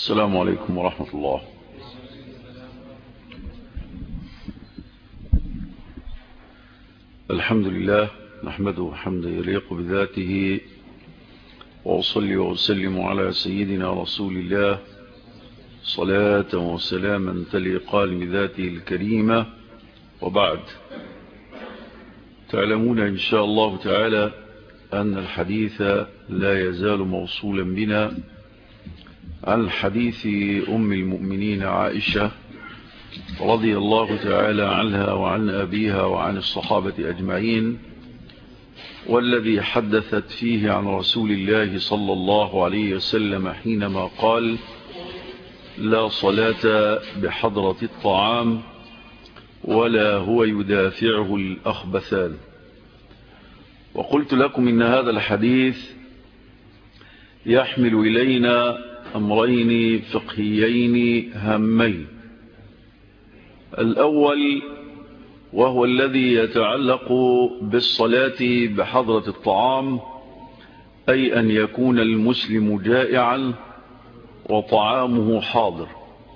السلام عليكم ورحمة الله الحمد لله نحمده حمدا يليق بذاته وأصلي وأسلم على سيدنا رسول الله صلاة وسلاما تليقان بذاته الكريمة وبعد تعلمون إن شاء الله تعالى أن الحديث لا يزال موصولا بنا عن حديث أم المؤمنين عائشة رضي الله تعالى عنها وعن أبيها وعن الصحابة أجمعين والذي حدثت فيه عن رسول الله صلى الله عليه وسلم حينما قال لا صلاة بحضرة الطعام ولا هو يدافعه الأخبثان وقلت لكم إن هذا الحديث يحمل إلينا أمرين فقهيين هامين الأول وهو الذي يتعلق بالصلاة بحضرة الطعام أي أن يكون المسلم جائعا وطعامه حاضر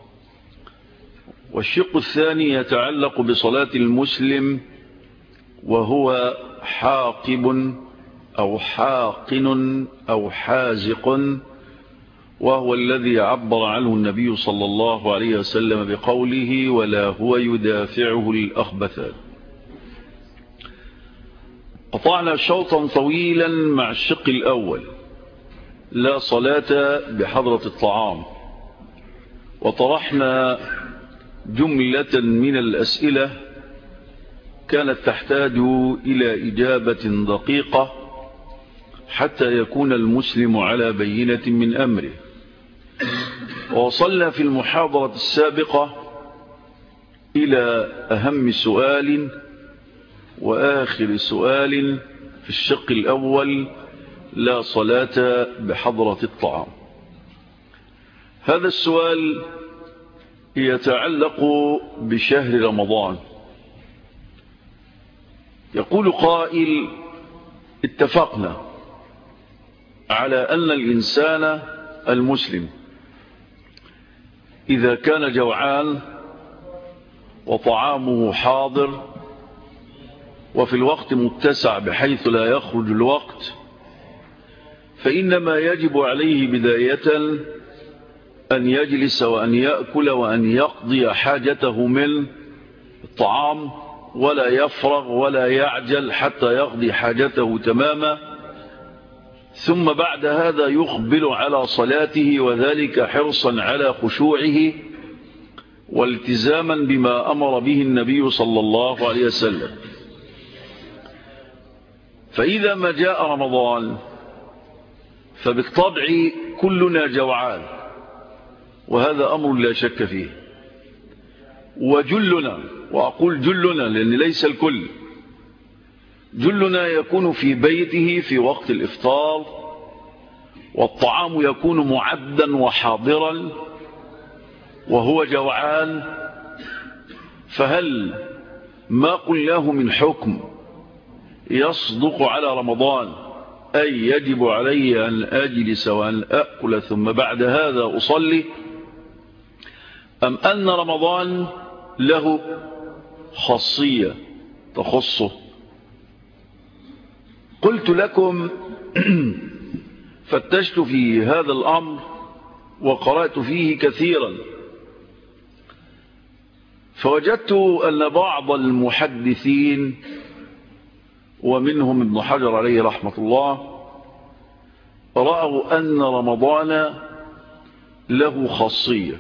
والشق الثاني يتعلق بصلاة المسلم وهو حاقب أو حاقن أو حازق وهو الذي عبر عنه النبي صلى الله عليه وسلم بقوله ولا هو يدافعه الأخبثان قطعنا شوطا طويلا مع الشق الأول لا صلاة بحضرة الطعام وطرحنا جملة من الأسئلة كانت تحتاج إلى إجابة دقيقة حتى يكون المسلم على بينة من أمره ووصلنا في المحاضرة السابقة إلى أهم سؤال وآخر سؤال في الشق الأول لا صلاة بحضرة الطعام هذا السؤال يتعلق بشهر رمضان يقول قائل اتفقنا على أن الإنسان المسلم إذا كان جوعان وطعامه حاضر وفي الوقت متسع بحيث لا يخرج الوقت فإنما يجب عليه بداية أن يجلس وأن يأكل وأن يقضي حاجته من الطعام ولا يفرغ ولا يعجل حتى يقضي حاجته تماما ثم بعد هذا يقبل على صلاته وذلك حرصا على خشوعه والتزاما بما أمر به النبي صلى الله عليه وسلم فإذا ما جاء رمضان فبالطبع كلنا جوعان وهذا أمر لا شك فيه وجلنا وأقول جلنا لأن ليس الكل جلنا يكون في بيته في وقت الإفطار والطعام يكون معدا وحاضرا وهو جوعان فهل ما قلناه من حكم يصدق على رمضان أي يجب علي أن أجلس وأن أأكل ثم بعد هذا أصلي أم أن رمضان له خاصية تخصه قلت لكم فتشت في هذا الأمر وقرأت فيه كثيرا فوجدت أن بعض المحدثين ومنهم ابن حجر عليه رحمة الله رأوا أن رمضان له خاصية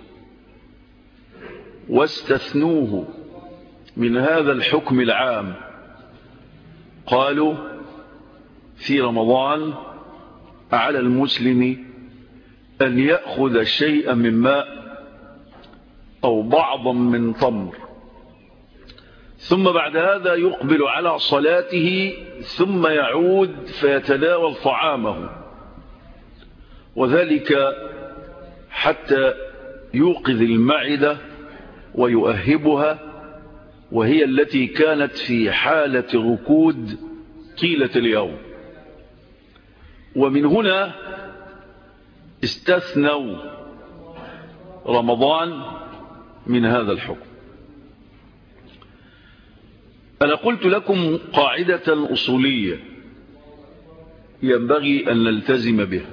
واستثنوه من هذا الحكم العام قالوا في رمضان على المسلم أن يأخذ شيئا من ماء أو بعضا من تمر ثم بعد هذا يقبل على صلاته ثم يعود فيتناول طعامه وذلك حتى يوقظ المعدة ويؤهبها وهي التي كانت في حالة ركود طيلة اليوم ومن هنا استثنوا رمضان من هذا الحكم أنا قلت لكم قاعدة أصولية ينبغي أن نلتزم بها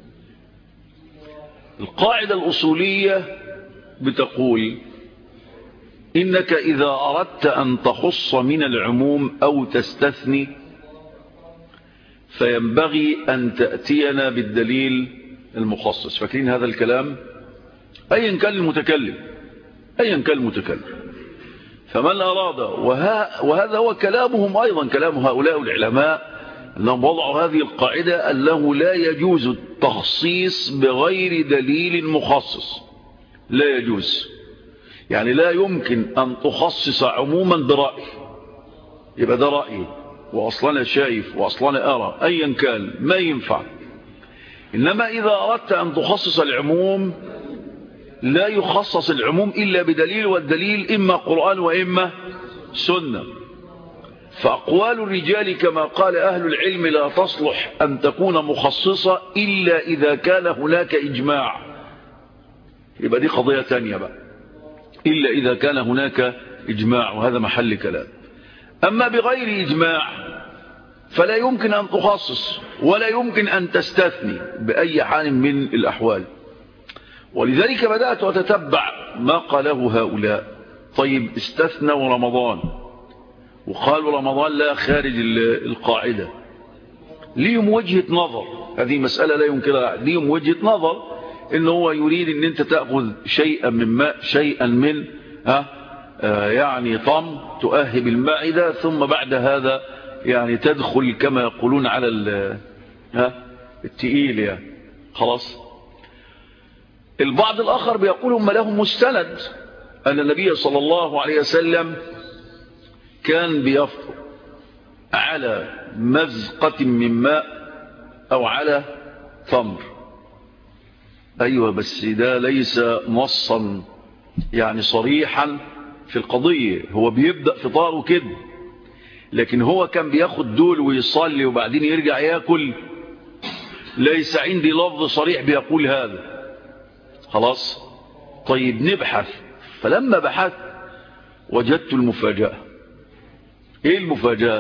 القاعدة الأصولية بتقول إنك إذا أردت أن تخص من العموم أو تستثني فينبغي أن تأتينا بالدليل المخصص فاكرين هذا الكلام أيا كان المتكلم أيا كان المتكلم فمن أراد وهذا هو كلامهم أيضا كلام هؤلاء العلماء أنهم وضعوا هذه القاعدة أنه لا يجوز التخصيص بغير دليل مخصص لا يجوز يعني لا يمكن أن تخصص عموما برأي يبقى ده رأيي وأصلا شايف وأصلا أرى أيا كان ما ينفع إنما إذا أردت أن تخصص العموم لا يخصص العموم إلا بدليل والدليل إما قرآن وإما سنة فأقوال الرجال كما قال أهل العلم لا تصلح أن تكون مخصصة إلا إذا كان هناك إجماع يبقى دي قضية تانية بقى إلا إذا كان هناك إجماع وهذا محل كلام أما بغير إجماع فلا يمكن أن تخصص ولا يمكن أن تستثني بأي حال من الأحوال ولذلك بدأت أتتبع ما قاله هؤلاء طيب استثنوا رمضان وقالوا رمضان لا خارج القاعدة ليهم وجهة نظر هذه مسألة لا يمكنها ليهم وجهة نظر إن هو يريد أن أنت تأخذ شيئا من ماء شيئا من ها آه يعني طم تؤهب المعدة ثم بعد هذا يعني تدخل كما يقولون على ها التقيل يعني خلاص البعض الآخر بيقول هم لهم مستند أن النبي صلى الله عليه وسلم كان بيفطر على مزقة من ماء أو على تمر أيوة بس ده ليس نصا يعني صريحا في القضية هو بيبدأ فطاره كده لكن هو كان بياخد دول ويصلي وبعدين يرجع ياكل ليس عندي لفظ صريح بيقول هذا خلاص طيب نبحث فلما بحث وجدت المفاجأة ايه المفاجأة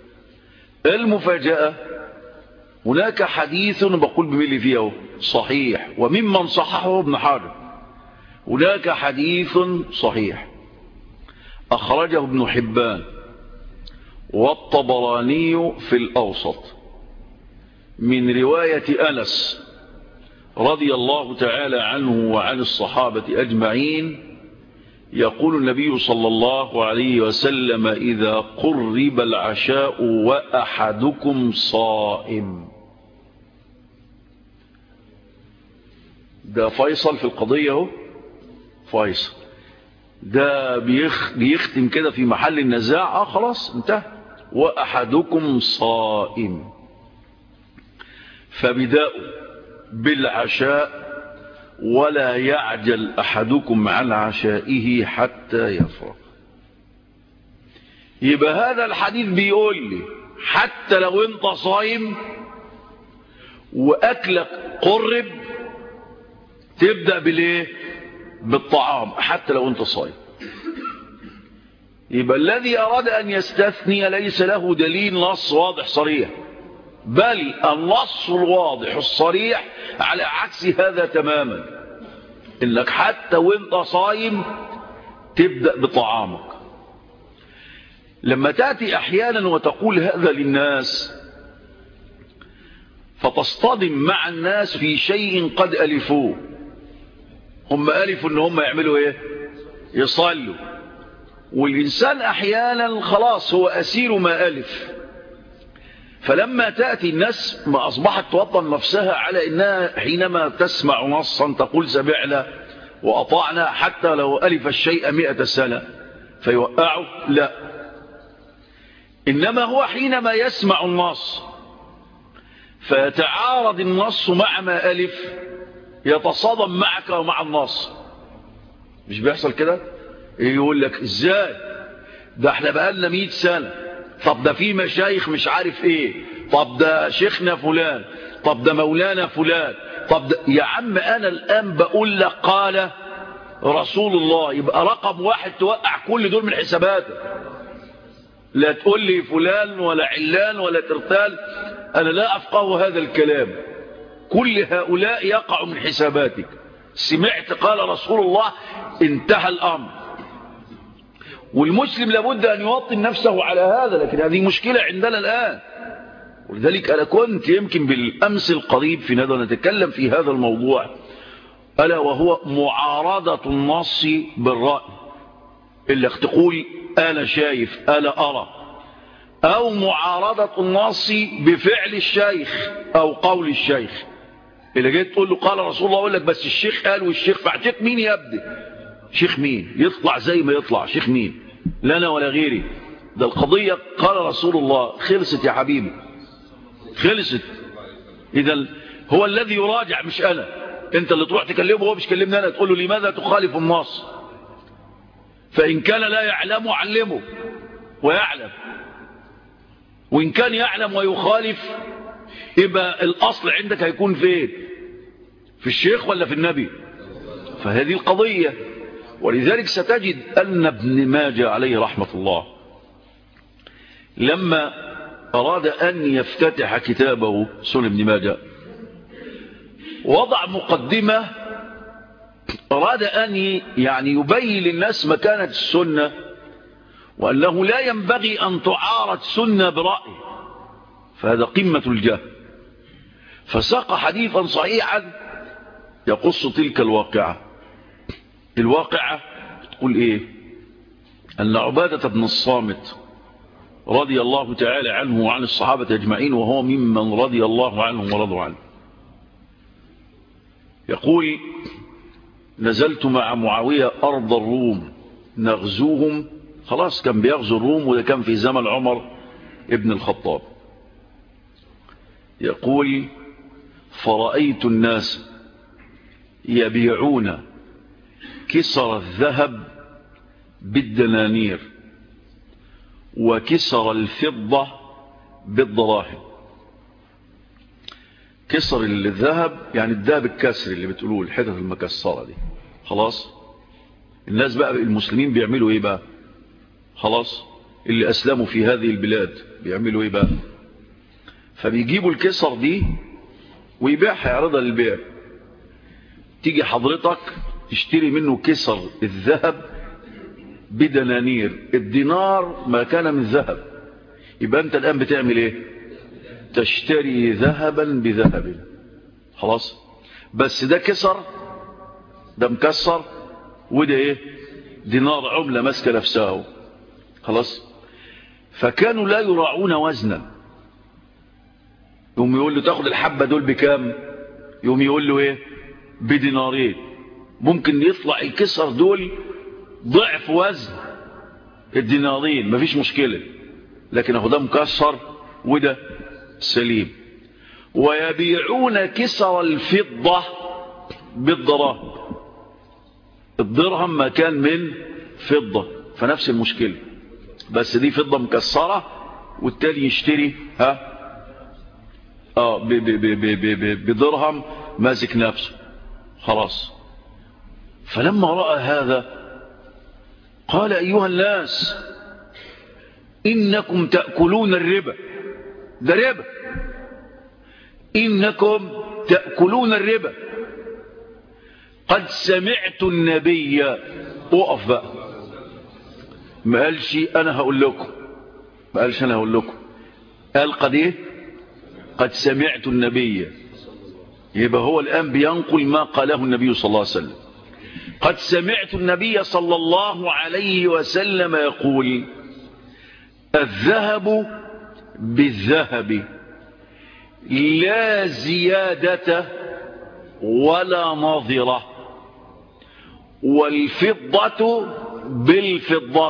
المفاجأة هناك حديث بقول بملي فيه صحيح وممن صححه ابن حجر هناك حديث صحيح أخرجه ابن حبان والطبراني في الأوسط من رواية أنس رضي الله تعالى عنه وعن الصحابة أجمعين يقول النبي صلى الله عليه وسلم إذا قرب العشاء وأحدكم صائم ده فيصل في القضية هو فيصل ده بيخ بيختم كده في محل النزاع اه خلاص انتهى وأحدكم صائم فبداؤه بالعشاء ولا يعجل أحدكم عن عشائه حتى يفرغ يبقى هذا الحديث بيقول لي حتى لو انت صايم وأكلك قرب تبدأ بالايه بالطعام حتى لو انت صايم يبقى الذي أراد أن يستثني ليس له دليل نص واضح صريح بل النص الواضح الصريح على عكس هذا تماما انك حتى وانت صايم تبدأ بطعامك لما تأتي احيانا وتقول هذا للناس فتصطدم مع الناس في شيء قد ألفوه هم ألفوا ان هم يعملوا ايه يصلوا والإنسان أحيانا خلاص هو أسير ما ألف فلما تأتي الناس ما أصبحت توطن نفسها على إنها حينما تسمع نصا تقول سمعنا وأطعنا حتى لو ألف الشيء مئة سنة فيوقعوا لا إنما هو حينما يسمع النص فيتعارض النص مع ما ألف يتصادم معك ومع النص مش بيحصل كده يقول لك ازاي ده احنا بقالنا مئة سنة طب ده في مشايخ مش عارف ايه طب ده شيخنا فلان طب ده مولانا فلان طب ده يا عم انا الان بقول لك قال رسول الله يبقى رقم واحد توقع كل دول من حساباتك لا تقول لي فلان ولا علان ولا ترتال أنا لا أفقه هذا الكلام كل هؤلاء يقع من حساباتك سمعت قال رسول الله انتهى الأمر والمسلم لابد أن يوطن نفسه على هذا لكن هذه مشكلة عندنا الآن ولذلك أنا كنت يمكن بالأمس القريب في ندى نتكلم في هذا الموضوع ألا وهو معارضة النص بالرأي اللي تقول أنا شايف أنا أرى أو معارضة النص بفعل الشيخ أو قول الشيخ اللي جيت تقول له قال رسول الله أقول لك بس الشيخ قال والشيخ فعل شيخ مين يبدأ شيخ مين يطلع زي ما يطلع شيخ مين لنا ولا غيري ده القضية قال رسول الله خلصت يا حبيبي خلصت إذا هو الذي يراجع مش أنا أنت اللي تروح تكلمه هو مش كلمني أنا تقول له لماذا تخالف النص فإن كان لا يعلم علمه ويعلم وإن كان يعلم ويخالف يبقى الأصل عندك هيكون فين في الشيخ ولا في النبي فهذه القضية ولذلك ستجد أن ابن ماجه عليه رحمة الله لما أراد أن يفتتح كتابه سنن ابن ماجه وضع مقدمة أراد أن يعني يبين للناس مكانة السنة وأنه لا ينبغي أن تعارض سنة برأي فهذا قمة الجهل فساق حديثا صحيحا يقص تلك الواقعة الواقعة تقول إيه أن عبادة بن الصامت رضي الله تعالى عنه وعن الصحابة أجمعين وهو ممن رضي الله عنهم ورضوا عنه يقول نزلت مع معاوية أرض الروم نغزوهم خلاص كان بيغزو الروم وده كان في زمن عمر ابن الخطاب يقول فرأيت الناس يبيعون كسر الذهب بالدنانير وكسر الفضة بالضراهم كسر الذهب يعني الذهب الكسر اللي بتقولوه الحتت المكسرة دي خلاص الناس بقى المسلمين بيعملوا ايه بقى خلاص اللي اسلموا في هذه البلاد بيعملوا ايه بقى فبيجيبوا الكسر دي ويبيعها يعرضها للبيع تيجي حضرتك تشتري منه كسر الذهب بدنانير الدينار ما كان من ذهب يبقى انت الان بتعمل ايه تشتري ذهبا بذهب خلاص بس ده كسر ده مكسر وده ايه دينار عملة ماسكة نفسها خلاص فكانوا لا يراعون وزنا يوم يقول له تاخد الحبة دول بكام يوم يقول له ايه بدينارين ممكن يطلع الكسر دول ضعف وزن الدينارين مفيش مشكلة لكن اهو ده مكسر وده سليم ويبيعون كسر الفضة بالدراهم الدرهم ما كان من فضة فنفس المشكلة بس دي فضة مكسرة والتالي يشتري ها اه ب ب ب ب ب ب بدرهم ماسك نفسه خلاص فلما رأى هذا قال أيها الناس إنكم تأكلون الربا ده ربا إنكم تأكلون الربا قد سمعت النبي اقف بقى ما قالش أنا هقول لكم ما قالش أنا هقول لكم قال قد إيه قد سمعت النبي يبقى هو الآن بينقل ما قاله النبي صلى الله عليه وسلم قد سمعت النبي صلى الله عليه وسلم يقول الذهب بالذهب لا زيادة ولا نظرة والفضة بالفضة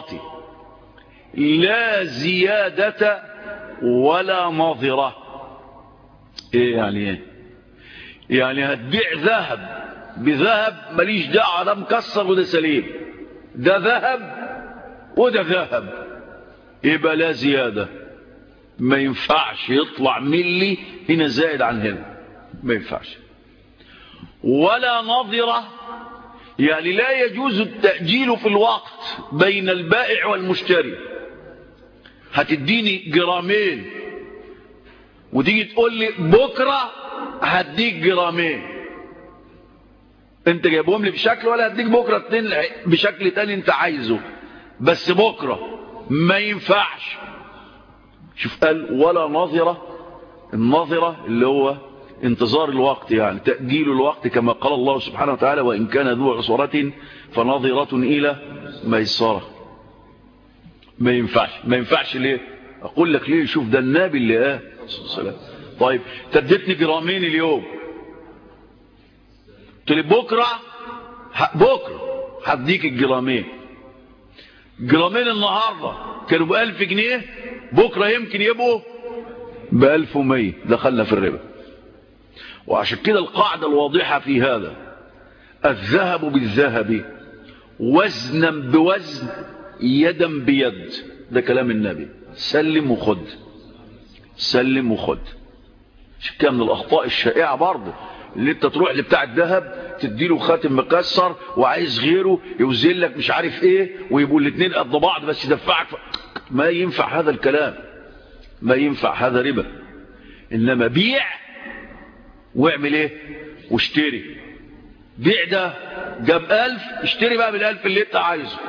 لا زيادة ولا نظرة ايه يعني ايه يعني هتبيع ذهب بذهب ماليش دعوه ده مكسر وده سليم ده ذهب وده ذهب يبقى لا زياده ما ينفعش يطلع ملي هنا زائد عن هنا ما ينفعش ولا نظرة يعني لا يجوز التأجيل في الوقت بين البائع والمشتري هتديني جرامين وتيجي تقول لي بكرة هديك جرامين انت جايبهم لي بشكل ولا هديك بكرة اتنين بشكل تاني انت عايزه بس بكرة ما ينفعش شوف قال ولا نظرة النظرة اللي هو انتظار الوقت يعني تأجيل الوقت كما قال الله سبحانه وتعالى وإن كان ذو عصرة فنظرة إلى ميسرة ما ينفعش ما ينفعش ليه أقول لك ليه شوف ده النبي اللي قال السلام طيب تدتني جرامين اليوم قلت لي بكرة بكرة هديك الجرامين جرامين النهاردة كانوا بألف جنيه بكرة يمكن يبقوا بألف ومية دخلنا في الربا وعشان كده القاعدة الواضحة في هذا الذهب بالذهب وزنا بوزن يدا بيد ده كلام النبي سلم وخد سلم وخد كان من الأخطاء الشائعة برضه اللي انت تروح لبتاع الذهب تديله خاتم مكسر وعايز غيره يوزن لك مش عارف ايه ويبقوا الاثنين قد بعض بس يدفعك ف... ما ينفع هذا الكلام ما ينفع هذا ربا انما بيع واعمل ايه واشتري بيع ده جاب ألف اشتري بقى بالألف اللي انت عايزه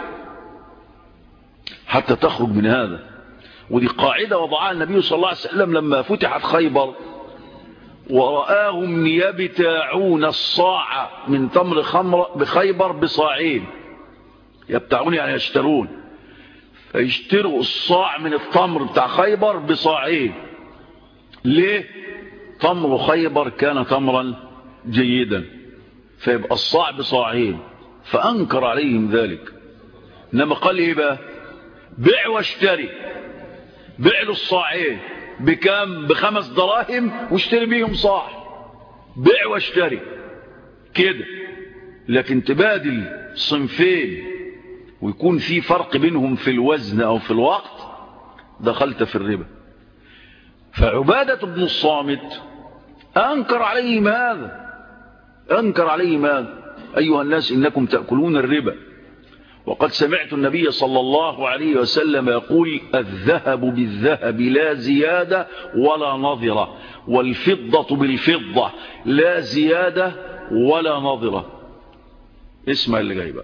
حتى تخرج من هذا ودي قاعدة وضعها النبي صلى الله عليه وسلم لما فتحت خيبر ورآهم يبتاعون الصاع من تمر خمر بخيبر بصاعين يبتاعون يعني يشترون فيشتروا الصاع من التمر بتاع خيبر بصاعين ليه تمر خيبر كان تمرا جيدا فيبقى الصاع بصاعين فأنكر عليهم ذلك إنما قال إيه بقى بيع واشتري بيع له الصاعين بكام بخمس دراهم واشتري بيهم صاع بيع واشتري كده لكن تبادل صنفين ويكون في فرق بينهم في الوزن أو في الوقت دخلت في الربا فعبادة بن الصامت أنكر عليهم هذا أنكر عليهم هذا أيها الناس إنكم تأكلون الربا وقد سمعت النبي صلى الله عليه وسلم يقول الذهب بالذهب لا زيادة ولا نظرة والفضة بالفضة لا زيادة ولا نظرة اسمع اللي جاي بقى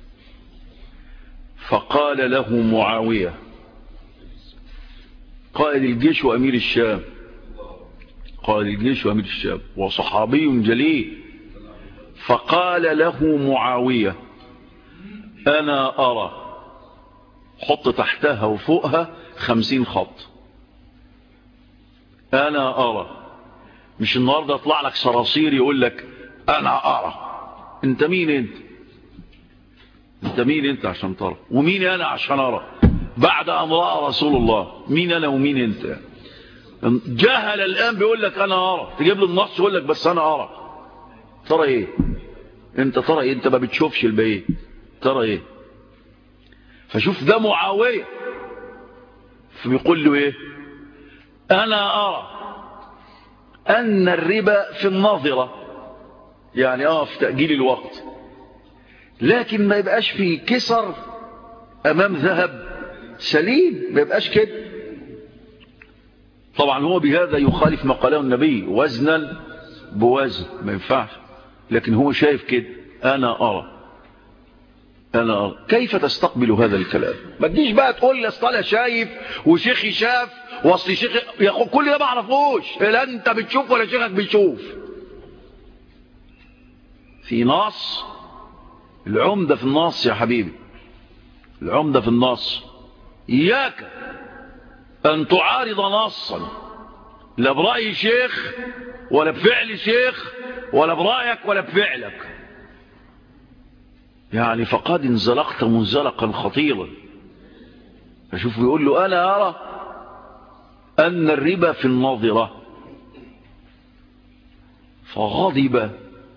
فقال له معاوية قائد الجيش وأمير الشام قائد الجيش وأمير الشام وصحابي جليل فقال له معاوية أنا أرى حط تحتها وفوقها خمسين خط أنا أرى مش النهاردة يطلع لك صراصير يقول لك أنا أرى أنت مين أنت أنت مين أنت عشان ترى ومين أنا عشان أرى بعد أن رأى رسول الله مين أنا ومين أنت جهل الآن بيقول لك أنا أرى تجيب له النص يقول لك بس أنا أرى ترى إيه أنت ترى إيه أنت ما بتشوفش البيت ترى إيه فشوف ده معاوية فبيقول له إيه أنا أرى أن الربا في الناظرة يعني آه في تأجيل الوقت لكن ما يبقاش في كسر أمام ذهب سليم ما يبقاش كده طبعا هو بهذا يخالف ما قاله النبي وزنا بوزن ما ينفعش لكن هو شايف كده أنا أرى أنا أرى كيف تستقبل هذا الكلام ما تجيش بقى تقول لي اصل انا شايف وشيخي شاف واصل شيخي يا كل ده ما اعرفوش لا انت بتشوف ولا شيخك بيشوف في نص العمدة في النص يا حبيبي العمدة في النص إياك أن تعارض نصا لا برأي شيخ ولا بفعل شيخ ولا برأيك ولا بفعلك يعني فقد انزلقت منزلقا خطيرا فشوف يقول له أنا أرى أن الربا في الناظرة فغضب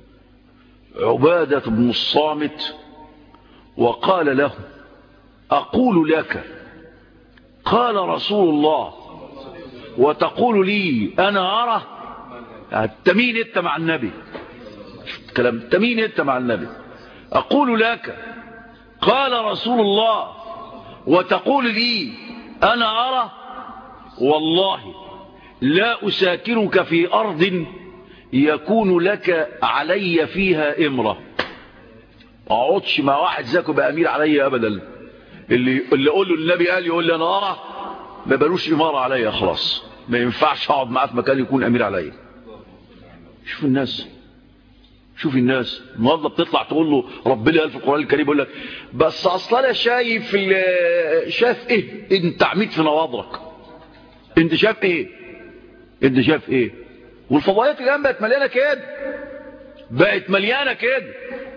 عبادة بن الصامت وقال له أقول لك قال رسول الله وتقول لي أنا أرى تمين أنت مع النبي كلام تمين أنت مع النبي أقول لك قال رسول الله وتقول لي أنا أرى والله لا أساكنك في أرض يكون لك علي فيها إمرة أقعدش مع واحد زيك بقى أمير علي أبدا اللي اللي أقول له النبي قال يقول لي أنا أرى ما بلوش إمارة عليا خلاص ما ينفعش أقعد معاه في مكان يكون أمير عليا شوف الناس شوف الناس النهارده بتطلع تقول له ربنا قال في القرآن الكريم يقول لك بس أصلا أنا شايف شايف إيه أنت عميد في نواضرك أنت شايف إيه أنت شايف إيه والفضائيات الآن بقت مليانة كده بقت مليانة كده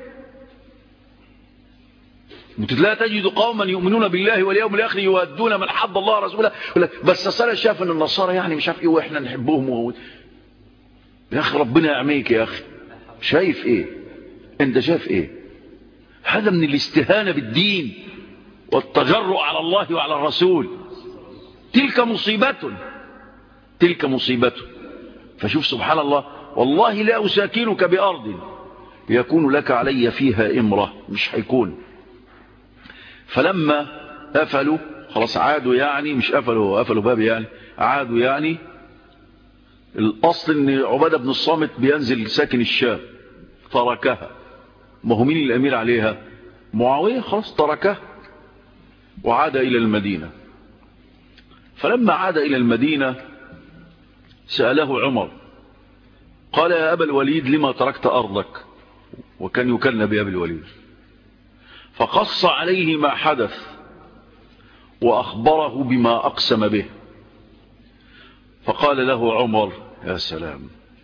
لا تجد قوما يؤمنون بالله واليوم الآخر يودون من حد الله رسوله بس أصلا شاف أن النصارى يعني مش عارف إيه وإحنا نحبهم وهو يا أخي ربنا يعميك يا أخي شايف إيه أنت شايف إيه هذا من الاستهانة بالدين والتجرؤ على الله وعلى الرسول تلك مصيبة تلك مصيبة فشوف سبحان الله والله لا أساكنك بأرض يكون لك علي فيها إمرة مش هيكون فلما قفلوا خلاص عادوا يعني مش قفلوا قفلوا باب يعني عادوا يعني الأصل ان عبادة بن الصامت بينزل ساكن الشام تركها ما هو مين الأمير عليها معاوية خلاص تركها وعاد إلى المدينة فلما عاد إلى المدينة سأله عمر قال يا أبا الوليد لما تركت أرضك وكان يكن بأبي الوليد فقص عليه ما حدث وأخبره بما أقسم به فقال له عمر يا سلام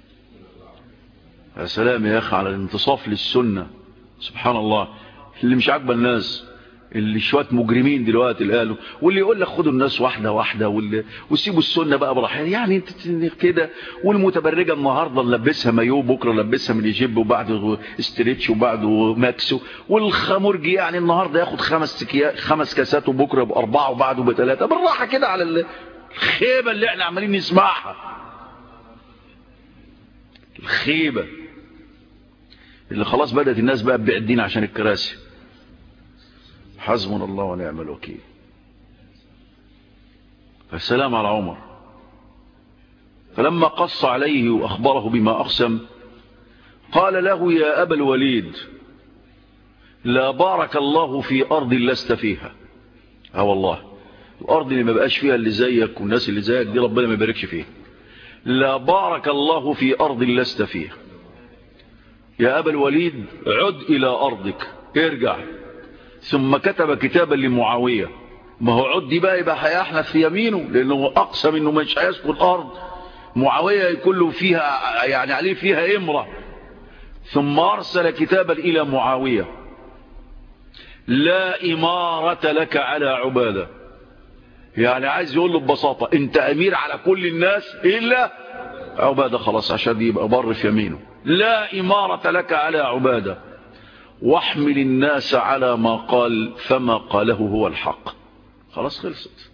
يا سلام يا أخي على الانتصاف للسنة سبحان الله اللي مش عاجبه الناس اللي شويه مجرمين دلوقتي اللي قالوا واللي يقول لك خدوا الناس واحده واحده واللي وسيبوا السنه بقى براحتها يعني انت كده والمتبرجه النهارده نلبسها مايو بكره نلبسها من يجيب وبعده استريتش وبعده ماكسو والخمرجي يعني النهارده ياخد خمس خمس كاسات وبكره باربعه وبعده بثلاثه بالراحه كده على الخيبه اللي احنا عمالين نسمعها الخيبه اللي خلاص بدات الناس بقى تبيع الدين عشان الكراسي حسبنا الله ونعم الوكيل فالسلام على عمر فلما قص عليه وأخبره بما أقسم قال له يا أبا الوليد لا بارك الله في أرض لست فيها اه والله الأرض اللي ما بقاش فيها اللي زيك والناس اللي زيك دي ربنا ما يباركش فيها لا بارك الله في أرض لست فيها يا أبا الوليد عد إلى أرضك ارجع ثم كتب كتابا لمعاوية ما هو عد بقى يبقى هيحنث في يمينه لأنه أقسم أنه مش هيسكن الأرض معاوية يكون له فيها يعني عليه فيها إمرة ثم أرسل كتابا إلى معاوية لا إمارة لك على عبادة يعني عايز يقول له ببساطة انت أمير على كل الناس إلا عبادة خلاص عشان يبقى بر في يمينه لا إمارة لك على عبادة واحمل الناس على ما قال فما قاله هو الحق خلاص خلصت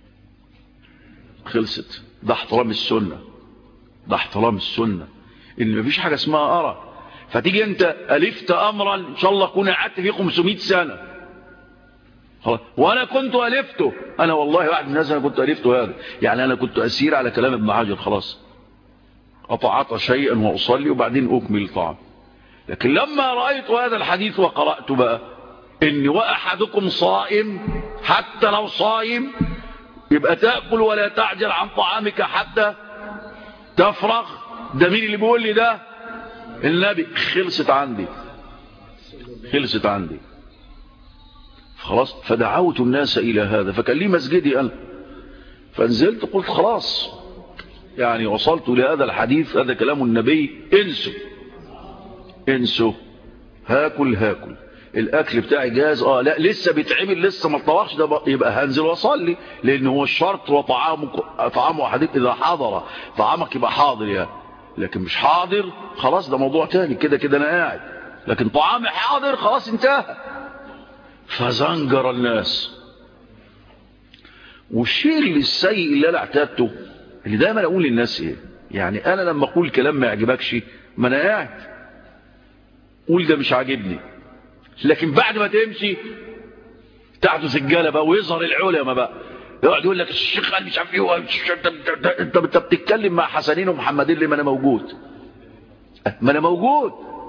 خلصت ده احترام السنة ده احترام السنة ان مفيش حاجة اسمها أرى فتيجي انت ألفت أمرا إن شاء الله كنا قعدت فيه 500 سنة خلاص وأنا كنت ألفته أنا والله واحد من الناس أنا كنت ألفته هذا يعني أنا كنت أسير على كلام ابن حجر خلاص أطعط شيئا وأصلي وبعدين أكمل الطعام لكن لما رأيت هذا الحديث وقرأت بقى إن وأحدكم صائم حتى لو صائم يبقى تأكل ولا تعجل عن طعامك حتى تفرغ ده مين اللي بيقول لي ده النبي خلصت عندي خلصت عندي خلاص فدعوت الناس إلى هذا فكان لي مسجدي أنا فنزلت قلت خلاص يعني وصلت لهذا الحديث هذا كلام النبي انسوا انسوا هاكل هاكل الاكل بتاعي جاهز اه لا لسه بيتعمل لسه ما اتطبخش ده يبقى هنزل واصلي لان هو الشرط وطعامك طعام احدكم اذا حضر طعامك يبقى حاضر يعني لكن مش حاضر خلاص ده موضوع تاني كده كده انا قاعد لكن طعامي حاضر خلاص انتهى فزنجر الناس والشيء اللي السيء اللي انا اعتدته اللي دايما اقول للناس ايه يعني انا لما اقول كلام ما يعجبكش ما انا قاعد قول ده مش عاجبني لكن بعد ما تمشي تحدث الجلبة ويظهر العلماء بقى يقعد يقول لك الشيخ قال مش عارف ايه انت انت انت بتتكلم مع حسنين ومحمدين ليه ما انا موجود ما انا موجود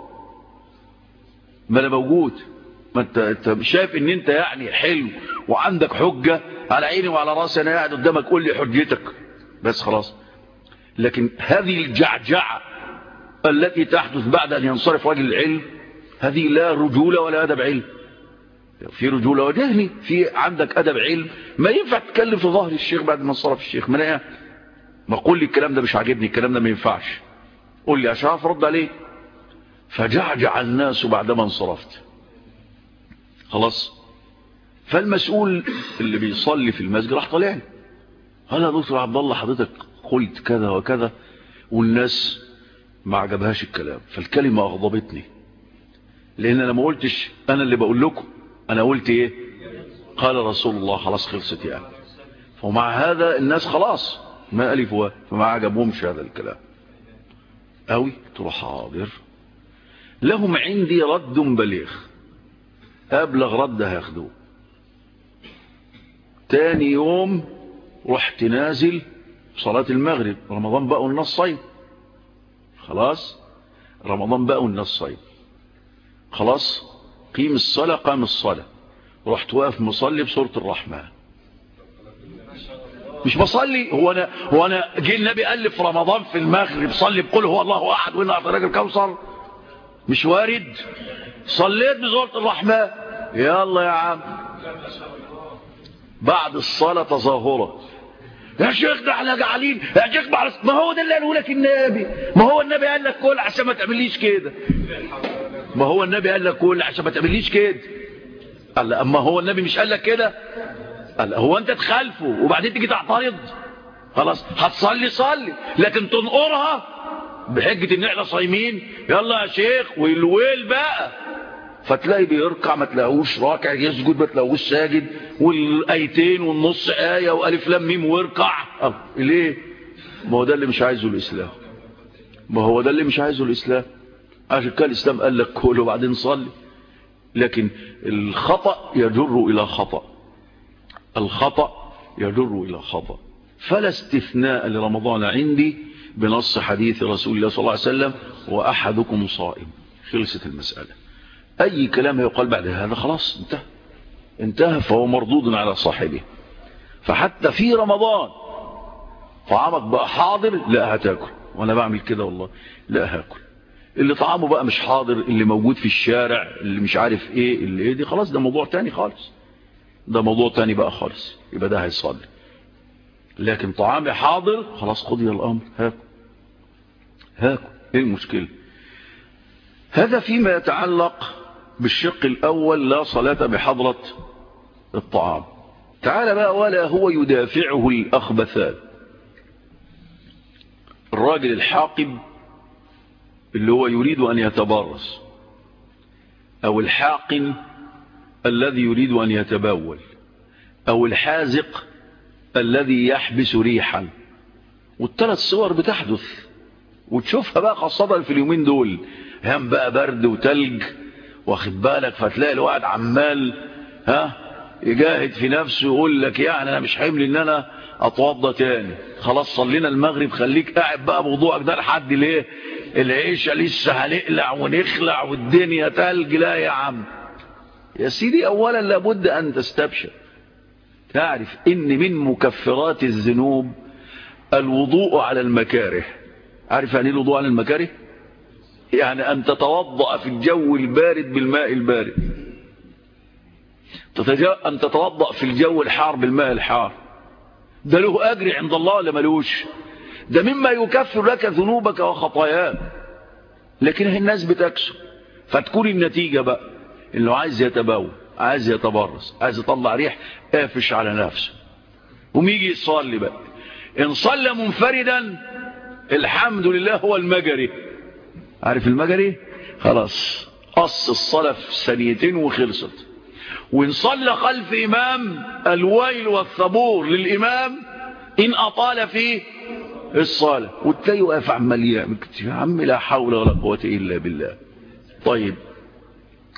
ما انا موجود ما انت انت شايف ان انت يعني حلو وعندك حجه على عيني وعلى راسي انا قاعد قدامك قول لي حجتك بس خلاص لكن هذه الجعجعه التي تحدث بعد ان ينصرف رجل العلم هذه لا رجوله ولا ادب علم في رجوله وجهني في عندك ادب علم ما ينفع تتكلم في ظهر الشيخ بعد ما انصرف الشيخ ما انا ما قول لي الكلام ده مش عاجبني الكلام ده ما ينفعش قول لي عشان اعرف ارد عليه فجعجع الناس بعدما انصرفت خلاص فالمسؤول اللي بيصلي في المسجد راح طالع لي قال يا دكتور عبد الله حضرتك قلت كذا وكذا والناس ما عجبهاش الكلام فالكلمه اغضبتني لان انا ما قلتش انا اللي بقول لكم انا قلت ايه قال رسول الله خلاص خلصت يعني ومع هذا الناس خلاص ما ألفوا فما عجبهمش هذا الكلام أوي تروح حاضر لهم عندي رد بليغ أبلغ رد هياخدوه تاني يوم رحت نازل صلاة المغرب رمضان بقوا الناس صيد خلاص رمضان بقوا الناس صيد خلاص قيم الصلاة قام الصلاة رحت واقف مصلي بسورة الرحمن مش بصلي هو انا هو انا جه النبي قال لي في رمضان في المغرب صلي بقول هو الله احد وان اعطيناك الكوثر مش وارد صليت بسوره الرحمن يلا يا عم بعد الصلاه تظاهرت يا شيخ ده احنا جعلين يا شيخ ما هو ده اللي قاله لك النبي ما هو النبي قال لك كل عشان ما تعمليش كده ما هو النبي قال لك كل عشان ما تعمليش كده قال اما هو النبي مش قال لك كده قال هو انت تخالفه وبعدين تيجي تعترض خلاص هتصلي صلي لكن تنقرها بحجة ان احنا صايمين يلا يا شيخ والويل بقى فتلاقي بيركع ما تلاقوش راكع يسجد ما تلاقوش ساجد والايتين والنص آية والف لام ميم واركع ليه ما هو ده اللي مش عايزه الاسلام ما هو ده اللي مش عايزه الاسلام عشان كان الاسلام قال لك كل وبعدين صلي لكن الخطأ يجر الى خطأ الخطأ يجر إلى خطأ فلا استثناء لرمضان عندي بنص حديث رسول الله صلى الله عليه وسلم وأحدكم صائم خلصت المسألة أي كلام يقال بعد هذا خلاص انتهى انتهى فهو مردود على صاحبه فحتى في رمضان طعامك بقى حاضر لا هتاكل وانا بعمل كده والله لا هاكل اللي طعامه بقى مش حاضر اللي موجود في الشارع اللي مش عارف ايه اللي ايه دي خلاص ده موضوع تاني خالص ده موضوع تاني بقى خالص يبقى ده هيصلي لكن طعامي حاضر خلاص قضي الامر هاكل هاكل ايه المشكله هذا فيما يتعلق بالشق الاول لا صلاه بحضره الطعام تعال بقى ولا هو يدافعه الاخبثان الراجل الحاقب اللي هو يريد ان يتبرس او الحاقن الذي يريد أن يتبول أو الحازق الذي يحبس ريحا والثلاث صور بتحدث وتشوفها بقى خاصة في اليومين دول هم بقى برد وتلج واخد بالك فتلاقي الواحد عمال ها يجاهد في نفسه ويقول لك يعني انا مش حمل ان انا اتوضى تاني خلاص صلينا المغرب خليك قاعد بقى بوضوعك ده لحد ليه العيشه لسه هنقلع ونخلع والدنيا تلج لا يا عم يا سيدي اولا لابد ان تستبشر تعرف ان من مكفرات الذنوب الوضوء على المكاره عارف يعني الوضوء على المكاره يعني ان تتوضا في الجو البارد بالماء البارد ان تتوضا في الجو الحار بالماء الحار ده له اجر عند الله ولا ملوش ده مما يكفر لك ذنوبك وخطاياك لكن الناس بتكسر فتكون النتيجه بقى انه عايز يتبول عايز يتبرز عايز يطلع ريح قافش على نفسه وميجي يصلي بقى ان صلى منفردا الحمد لله هو المجري عارف المجري خلاص قص الصلاة في ثانيتين وخلصت وان صلى خلف امام الويل والثبور للامام ان اطال فيه الصلاة والتاني واقف عمال يعمل يا عم لا حول ولا قوة الا بالله طيب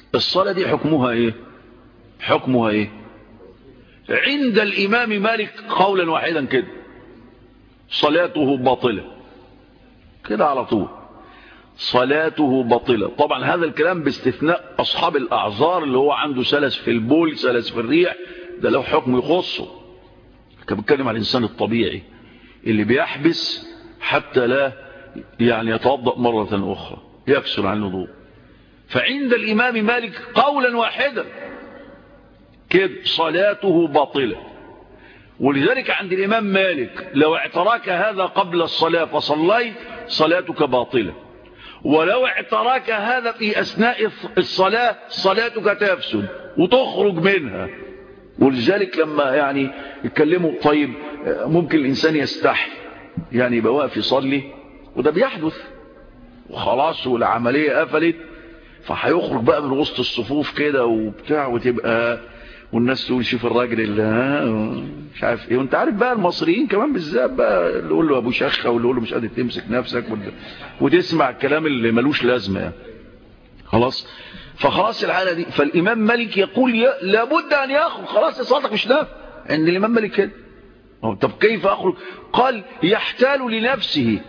الصلاة دي حكمها ايه حكمها ايه عند الامام مالك قولا واحدا كده صلاته باطلة كده على طول صلاته باطلة طبعا هذا الكلام باستثناء اصحاب الاعذار اللي هو عنده سلس في البول سلس في الريح ده له حكم يخصه كان بتكلم عن الانسان الطبيعي اللي بيحبس حتى لا يعني يتوضأ مرة اخرى يكسر عن الوضوء فعند الامام مالك قولا واحدا كده صلاته باطلة ولذلك عند الإمام مالك لو اعتراك هذا قبل الصلاة فصليت صلاتك باطلة ولو اعتراك هذا في أثناء الصلاة صلاتك تفسد وتخرج منها ولذلك لما يعني يتكلموا طيب ممكن الإنسان يستحي يعني يبقى واقف يصلي وده بيحدث وخلاص والعملية قفلت فهيخرج بقى من وسط الصفوف كده وبتاع وتبقى والناس تقول شوف الراجل اللي مش عارف ايه وانت عارف بقى المصريين كمان بالذات بقى اللي يقول له ابو شخه واللي يقول له مش قادر تمسك نفسك وتسمع الكلام اللي ملوش لازمه يعني خلاص فخلاص الحاله دي فالامام مالك يقول ي... لابد ان يخرج خلاص صلاتك مش نافع ان الامام مالك كده طب كيف اخرج قال يحتال لنفسه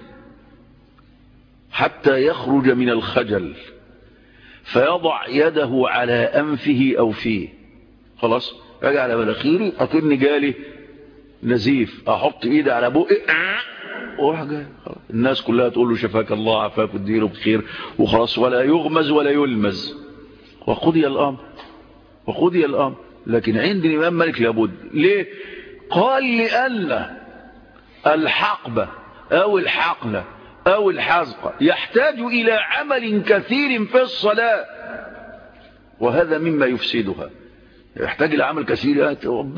حتى يخرج من الخجل فيضع يده على انفه او فيه خلاص اجي على مناخيري اكن جالي نزيف احط ايدي على بقي واروح جاي الناس كلها تقول له شفاك الله عافاك واديله بخير وخلاص ولا يغمز ولا يلمز وقضي الامر وقضي الامر لكن عند الامام مالك لابد ليه قال لأن الحقبة او الحقنة او الحزقة يحتاج الى عمل كثير في الصلاة وهذا مما يفسدها يحتاج لعمل كثير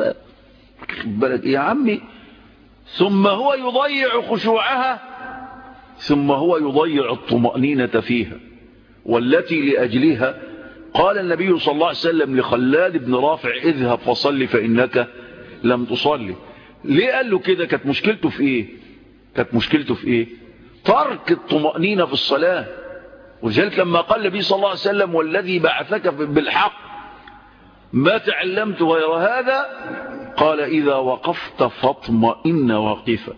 بالك يا عمي ثم هو يضيع خشوعها ثم هو يضيع الطمأنينة فيها والتي لأجلها قال النبي صلى الله عليه وسلم لخلاد بن رافع اذهب فصل فإنك لم تصلي ليه قال له كده كانت مشكلته في ايه كانت مشكلته في ايه ترك الطمأنينة في الصلاة ولذلك لما قال النبي صلى الله عليه وسلم والذي بعثك بالحق ما تعلمت غير هذا قال إذا وقفت فاطمئن واقفا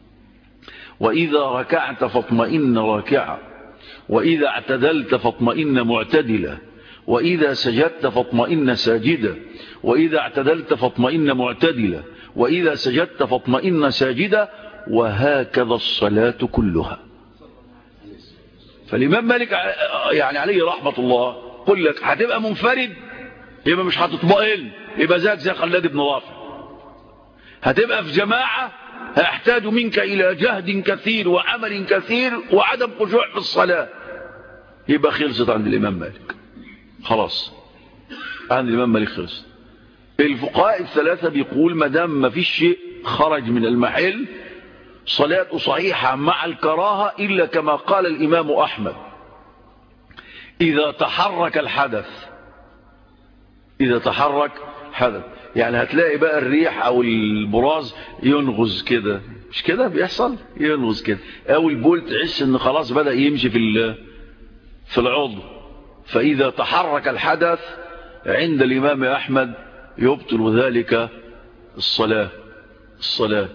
وإذا ركعت فاطمئن راكعا وإذا اعتدلت فاطمئن معتدلا وإذا سجدت فاطمئن ساجدا وإذا اعتدلت فاطمئن معتدلا وإذا سجدت فاطمئن ساجدا وهكذا الصلاة كلها فالإمام مالك يعني عليه رحمة الله قل لك هتبقى منفرد يبقى مش هتطمئن يبقى زيك زي خلاد بن رافع هتبقى في جماعة هيحتاج منك إلى جهد كثير وعمل كثير وعدم خشوع في الصلاة يبقى خلصت عند الإمام مالك خلاص عند الإمام مالك خلصت الفقهاء الثلاثة بيقول ما دام ما فيش شيء خرج من المحل صلاته صحيحة مع الكراهة إلا كما قال الإمام أحمد إذا تحرك الحدث إذا تحرك حدث يعني هتلاقي بقى الريح أو البراز ينغز كده مش كده بيحصل ينغز كده أو البول تحس إن خلاص بدأ يمشي في في العضو فإذا تحرك الحدث عند الإمام أحمد يبطل ذلك الصلاة الصلاة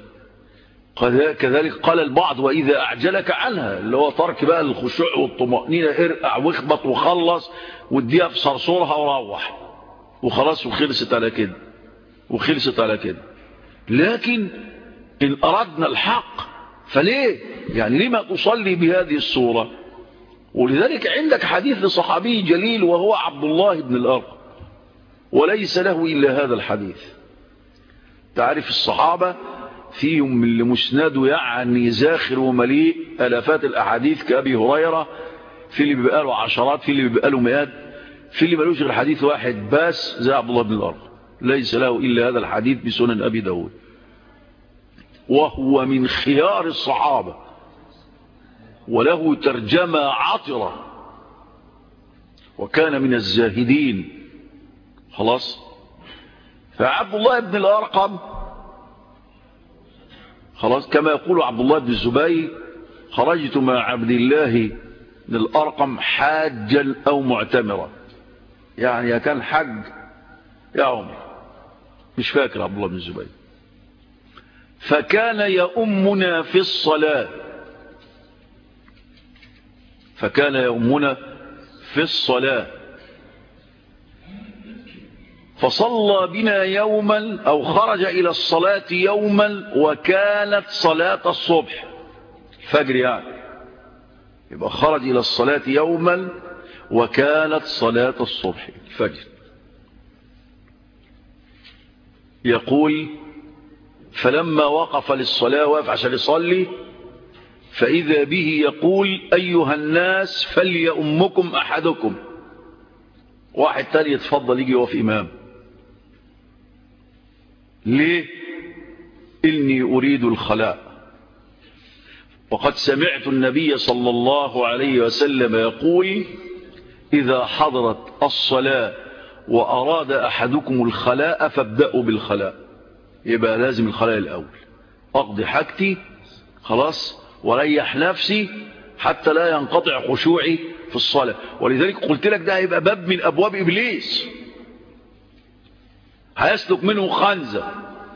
كذلك قال البعض وإذا أعجلك عنها اللي هو ترك بقى الخشوع والطمأنينة ارقع واخبط وخلص واديها في صرصورها وروح وخلاص وخلصت على كده وخلصت على كده لكن إن أردنا الحق فليه يعني لما تصلي بهذه الصورة ولذلك عندك حديث لصحابي جليل وهو عبد الله بن الأرقم وليس له إلا هذا الحديث تعرف الصحابة فيهم من اللي مسنده يعني زاخر ومليء ألافات الأحاديث كأبي هريرة في اللي بيبقى له عشرات في اللي بيبقى له مئات في اللي ملوش غير حديث واحد بس زي عبد الله بن الأرض ليس له إلا هذا الحديث بسنن أبي داود وهو من خيار الصحابة وله ترجمة عطرة وكان من الزاهدين خلاص فعبد الله بن الأرقم خلاص كما يقول عبد الله بن الزبير خرجت مع عبد الله بن الأرقم حاجا أو معتمرا يعني يا كان حج يا عمر مش فاكر عبد الله بن الزبير فكان يؤمنا في الصلاة فكان يؤمنا في الصلاة فصلى بنا يوما أو خرج إلى الصلاة يوما وكانت صلاة الصبح فجر يعني يبقى خرج إلى الصلاة يوما وكانت صلاة الصبح الفجر يقول فلما وقف للصلاة واقف عشان يصلي فإذا به يقول أيها الناس فليأمكم أحدكم واحد تاني يتفضل يجي يقف إمام ليه إني أريد الخلاء وقد سمعت النبي صلى الله عليه وسلم يقول إذا حضرت الصلاة وأراد أحدكم الخلاء فابدأوا بالخلاء يبقى لازم الخلاء الأول أقضي حاجتي خلاص وريح نفسي حتى لا ينقطع خشوعي في الصلاة ولذلك قلت لك ده هيبقى باب من أبواب إبليس هيسلك منه خنزة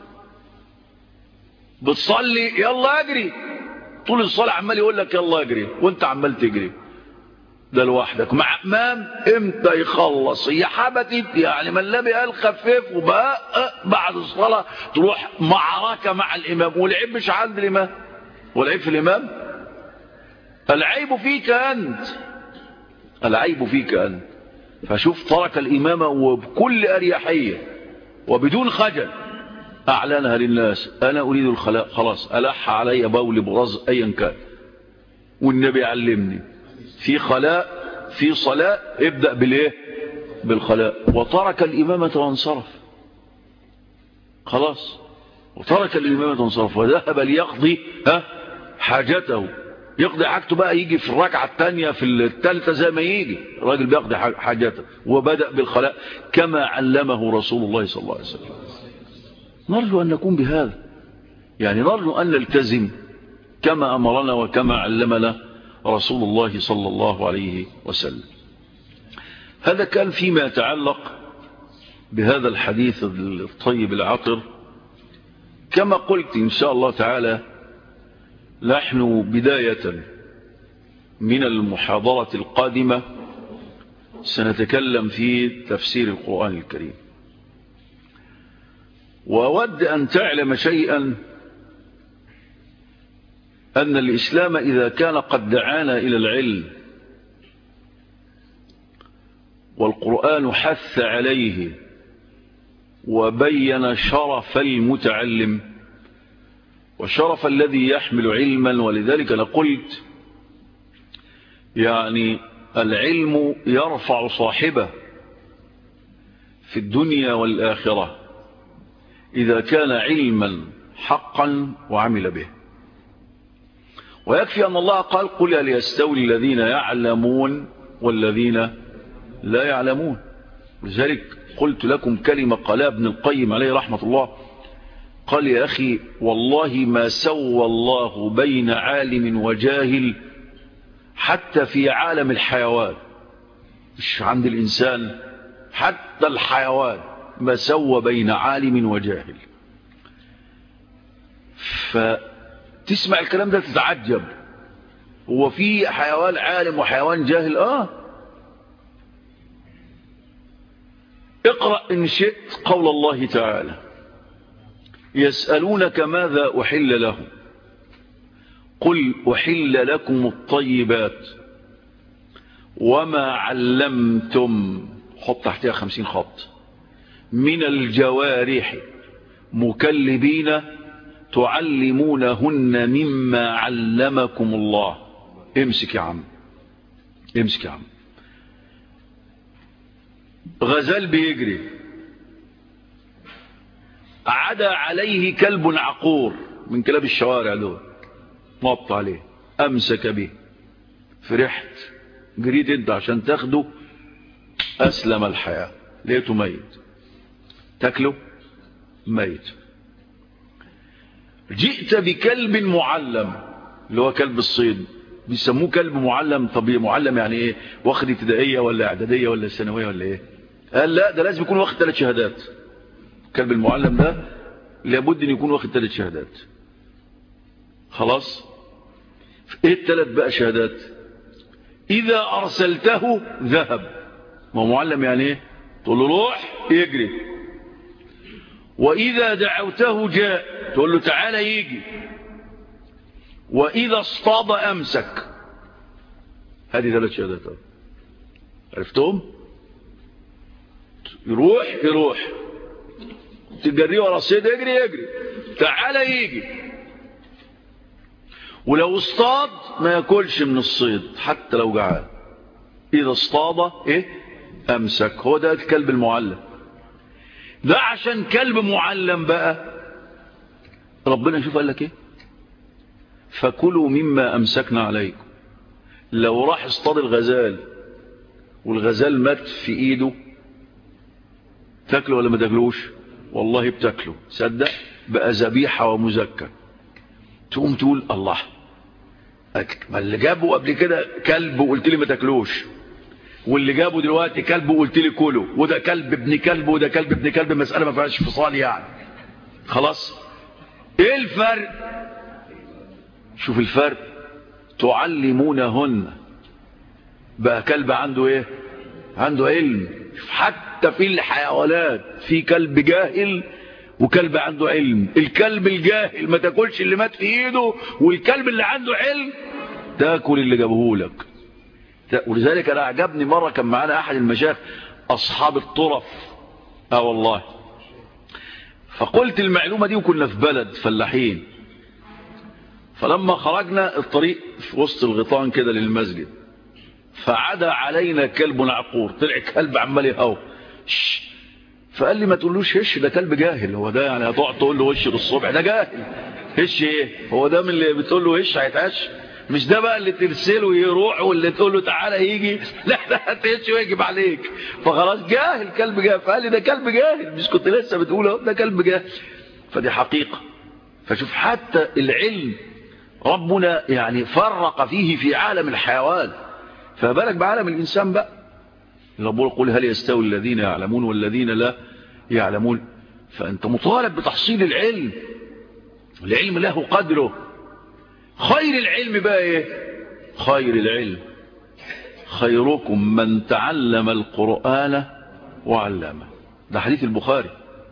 بتصلي يلا اجري طول الصلاة عمال يقول لك يلا اجري وانت عمال تجري ده لوحدك مع امام امتى يخلص هي حبتت يعني من لم قال خفف وبقى بعد الصلاة تروح معركة مع الامام والعيب مش عند الامام والعيب في الامام العيب فيك انت العيب فيك انت فشوف ترك الامامة وبكل اريحية وبدون خجل اعلنها للناس انا اريد الخلاء خلاص الح علي بول برز ايا كان والنبي علمني في خلاء في صلاة ابدأ بالايه بالخلاء وترك الإمامة وانصرف خلاص وترك الإمامة وانصرف وذهب ليقضي ها حاجته يقضي حاجته بقى يجي في الركعة الثانية في الثالثة زي ما يجي الراجل بيقضي حاجته وبدأ بالخلاء كما علمه رسول الله صلى الله عليه وسلم نرجو أن نكون بهذا يعني نرجو أن نلتزم كما أمرنا وكما علمنا رسول الله صلى الله عليه وسلم هذا كان فيما يتعلق بهذا الحديث الطيب العطر كما قلت إن شاء الله تعالى نحن بداية من المحاضرة القادمة سنتكلم في تفسير القرآن الكريم وأود أن تعلم شيئا أن الإسلام إذا كان قد دعانا إلى العلم والقرآن حث عليه وبين شرف المتعلم وشرف الذي يحمل علما ولذلك أنا قلت يعني العلم يرفع صاحبه في الدنيا والآخرة إذا كان علما حقا وعمل به ويكفي أن الله قال قل هل يستوي الذين يعلمون والذين لا يعلمون لذلك قلت لكم كلمة قالها ابن القيم عليه رحمة الله قال يا أخي والله ما سوى الله بين عالم وجاهل حتى في عالم الحيوان مش عند الإنسان حتى الحيوان ما سوى بين عالم وجاهل فتسمع الكلام ده تتعجب هو في حيوان عالم وحيوان جاهل آه اقرأ إن شئت قول الله تعالى يسألونك ماذا أحل لهم قل أحل لكم الطيبات وما علمتم حط تحتها خمسين خط من الجوارح مكلبين تعلمونهن مما علمكم الله امسك يا عم امسك يا عم غزال بيجري عدا عليه كلب عقور من كلاب الشوارع دول نط عليه امسك به فرحت جريت انت عشان تاخده اسلم الحياة لقيته ميت تاكله ميت جئت بكلب معلم اللي هو كلب الصيد بيسموه كلب معلم طب معلم يعني ايه واخد ابتدائيه ولا اعداديه ولا ثانويه ولا ايه قال لا ده لازم يكون واخد ثلاث شهادات كلب المعلم ده لابد ان يكون واخد ثلاث شهادات خلاص ايه الثلاث بقى شهادات اذا ارسلته ذهب ما هو معلم يعني ايه تقول له روح يجري واذا دعوته جاء تقول له تعالى يجي واذا اصطاد امسك هذه ثلاث شهادات عرفتهم يروح يروح تجريه ورا الصيد يجري يجري تعالى يجي ولو اصطاد ما ياكلش من الصيد حتى لو جعان اذا اصطاد ايه امسك هو ده الكلب المعلم ده عشان كلب معلم بقى ربنا شوف قال لك ايه فكلوا مما امسكنا عليكم لو راح اصطاد الغزال والغزال مات في ايده تاكله ولا ما تاكلوش والله بتاكله صدق بقى ذبيحه ومزكى تقوم تقول الله ما اللي جابه قبل كده كلب وقلت لي ما تاكلوش واللي جابه دلوقتي كلب وقلت لي كله وده كلب ابن كلب وده كلب ابن كلب مسألة ما فيهاش فصال يعني خلاص ايه الفرق شوف الفرق تعلمونهن بقى كلب عنده ايه عنده علم حتى في الحيوانات في كلب جاهل وكلب عنده علم الكلب الجاهل ما تاكلش اللي مات في ايده والكلب اللي عنده علم تاكل اللي جابهولك ولذلك انا اعجبني مره كان معانا احد المشايخ اصحاب الطرف اه والله فقلت المعلومه دي وكنا في بلد فلاحين فلما خرجنا الطريق في وسط الغيطان كده للمسجد فعدا علينا كلب عقور طلع كلب عمال يهوى فقال لي ما تقولوش هش ده كلب جاهل هو ده يعني هتقعد تقول له هش للصبح ده جاهل هش ايه هو ده من اللي بتقول له هش هيتعش مش ده بقى اللي ترسله يروح واللي تقول له تعالى يجي لا ده هتهش ويجب عليك فخلاص جاهل كلب جاهل فقال لي ده كلب جاهل مش كنت لسه بتقول ده كلب جاهل فدي حقيقة فشوف حتى العلم ربنا يعني فرق فيه في عالم الحيوان فبالك بعالم الإنسان بقى ربنا يقول هل يستوي الذين يعلمون والذين لا يعلمون فأنت مطالب بتحصيل العلم العلم له قدره خير العلم بقى ايه خير العلم خيركم من تعلم القرآن وعلمه ده حديث البخاري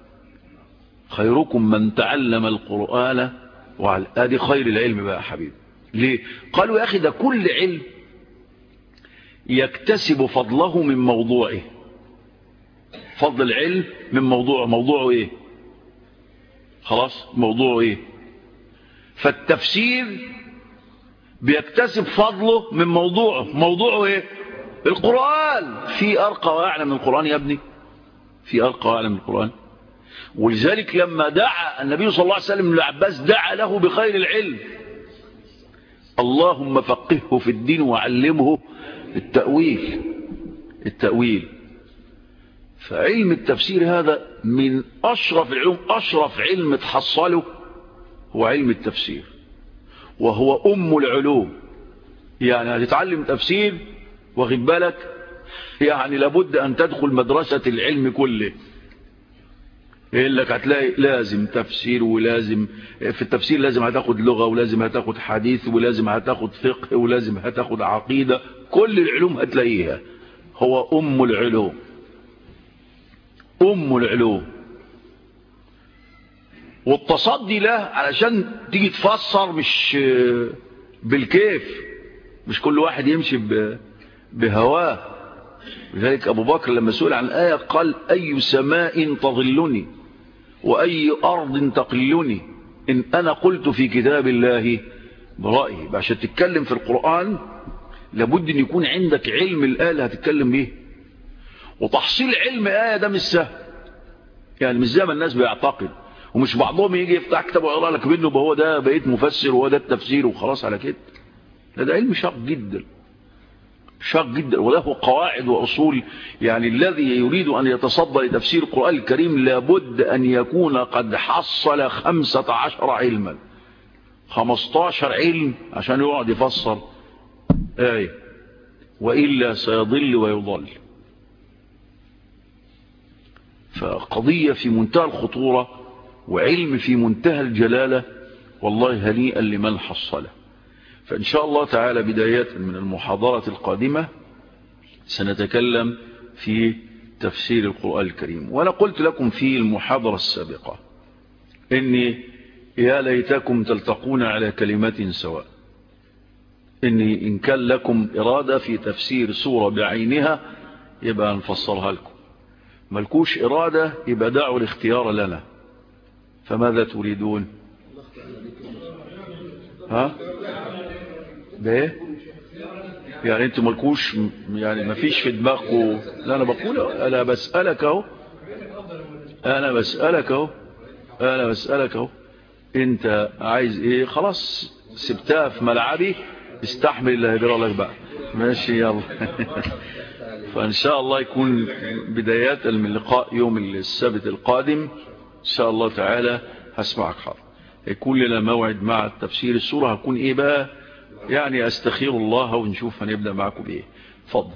خيركم من تعلم القرآن وعلمه ادي خير العلم بقى يا حبيبي ليه قالوا يا اخي ده كل علم يكتسب فضله من موضوعه فضل العلم من موضوع موضوعه ايه خلاص موضوعه ايه فالتفسير بيكتسب فضله من موضوعه موضوعه ايه القرآن في أرقى وأعلى من القرآن يا ابني في أرقى وأعلى من القرآن ولذلك لما دعا النبي صلى الله عليه وسلم للعباس دعا له بخير العلم اللهم فقهه في الدين وعلمه التأويل التأويل فعلم التفسير هذا من أشرف العلوم أشرف علم تحصله هو علم التفسير وهو أم العلوم يعني هتتعلم تفسير واخد بالك يعني لابد أن تدخل مدرسة العلم كله يقول لك هتلاقي لازم تفسير ولازم في التفسير لازم هتاخد لغة ولازم هتاخد حديث ولازم هتاخد فقه ولازم هتاخد عقيدة كل العلوم هتلاقيها هو أم العلوم أم العلوم والتصدي له علشان تيجي تفسر مش بالكيف مش كل واحد يمشي بهواه لذلك أبو بكر لما سئل عن آية قال أي سماء تظلني وأي أرض تقلني إن أنا قلت في كتاب الله برأيي عشان تتكلم في القرآن لابد أن يكون عندك علم الآية اللي هتتكلم به وتحصيل علم آية ده مش سهل يعني مش زي ما الناس بيعتقد ومش بعضهم يجي يفتح كتاب ويقرا لك منه هو ده بقيت مفسر وهو ده التفسير وخلاص على كده لا ده علم شاق جدا شاق جدا وله قواعد وأصول يعني الذي يريد أن يتصدى لتفسير القرآن الكريم لابد أن يكون قد حصل خمسة عشر علما خمستاشر علم عشان يقعد يفسر آية وإلا سيضل ويضل فقضية في منتهى الخطورة وعلم في منتهى الجلالة والله هنيئا لمن حصله فإن شاء الله تعالى بداية من المحاضرة القادمة سنتكلم في تفسير القرآن الكريم وأنا قلت لكم في المحاضرة السابقة إني يا ليتكم تلتقون على كلمة سواء إني إن كان لكم إرادة في تفسير سورة بعينها يبقى نفسرها لكم ملكوش إرادة يبقى دعوا الاختيار لنا فماذا تريدون ها ده يعني انتوا ملكوش يعني ما فيش في دماغكم لا انا بقول انا بسألك اهو انا بسألك اهو انا بسألك اهو انت عايز ايه خلاص سبتها في ملعبي استحمل اللي هيجرى لك بقى ماشي يلا فان شاء الله يكون بدايات من لقاء يوم السبت القادم ان شاء الله تعالى هسمعك حاضر يكون لنا موعد مع التفسير السورة هكون ايه بقى يعني استخير الله ونشوف هنبدأ معكم بايه فضل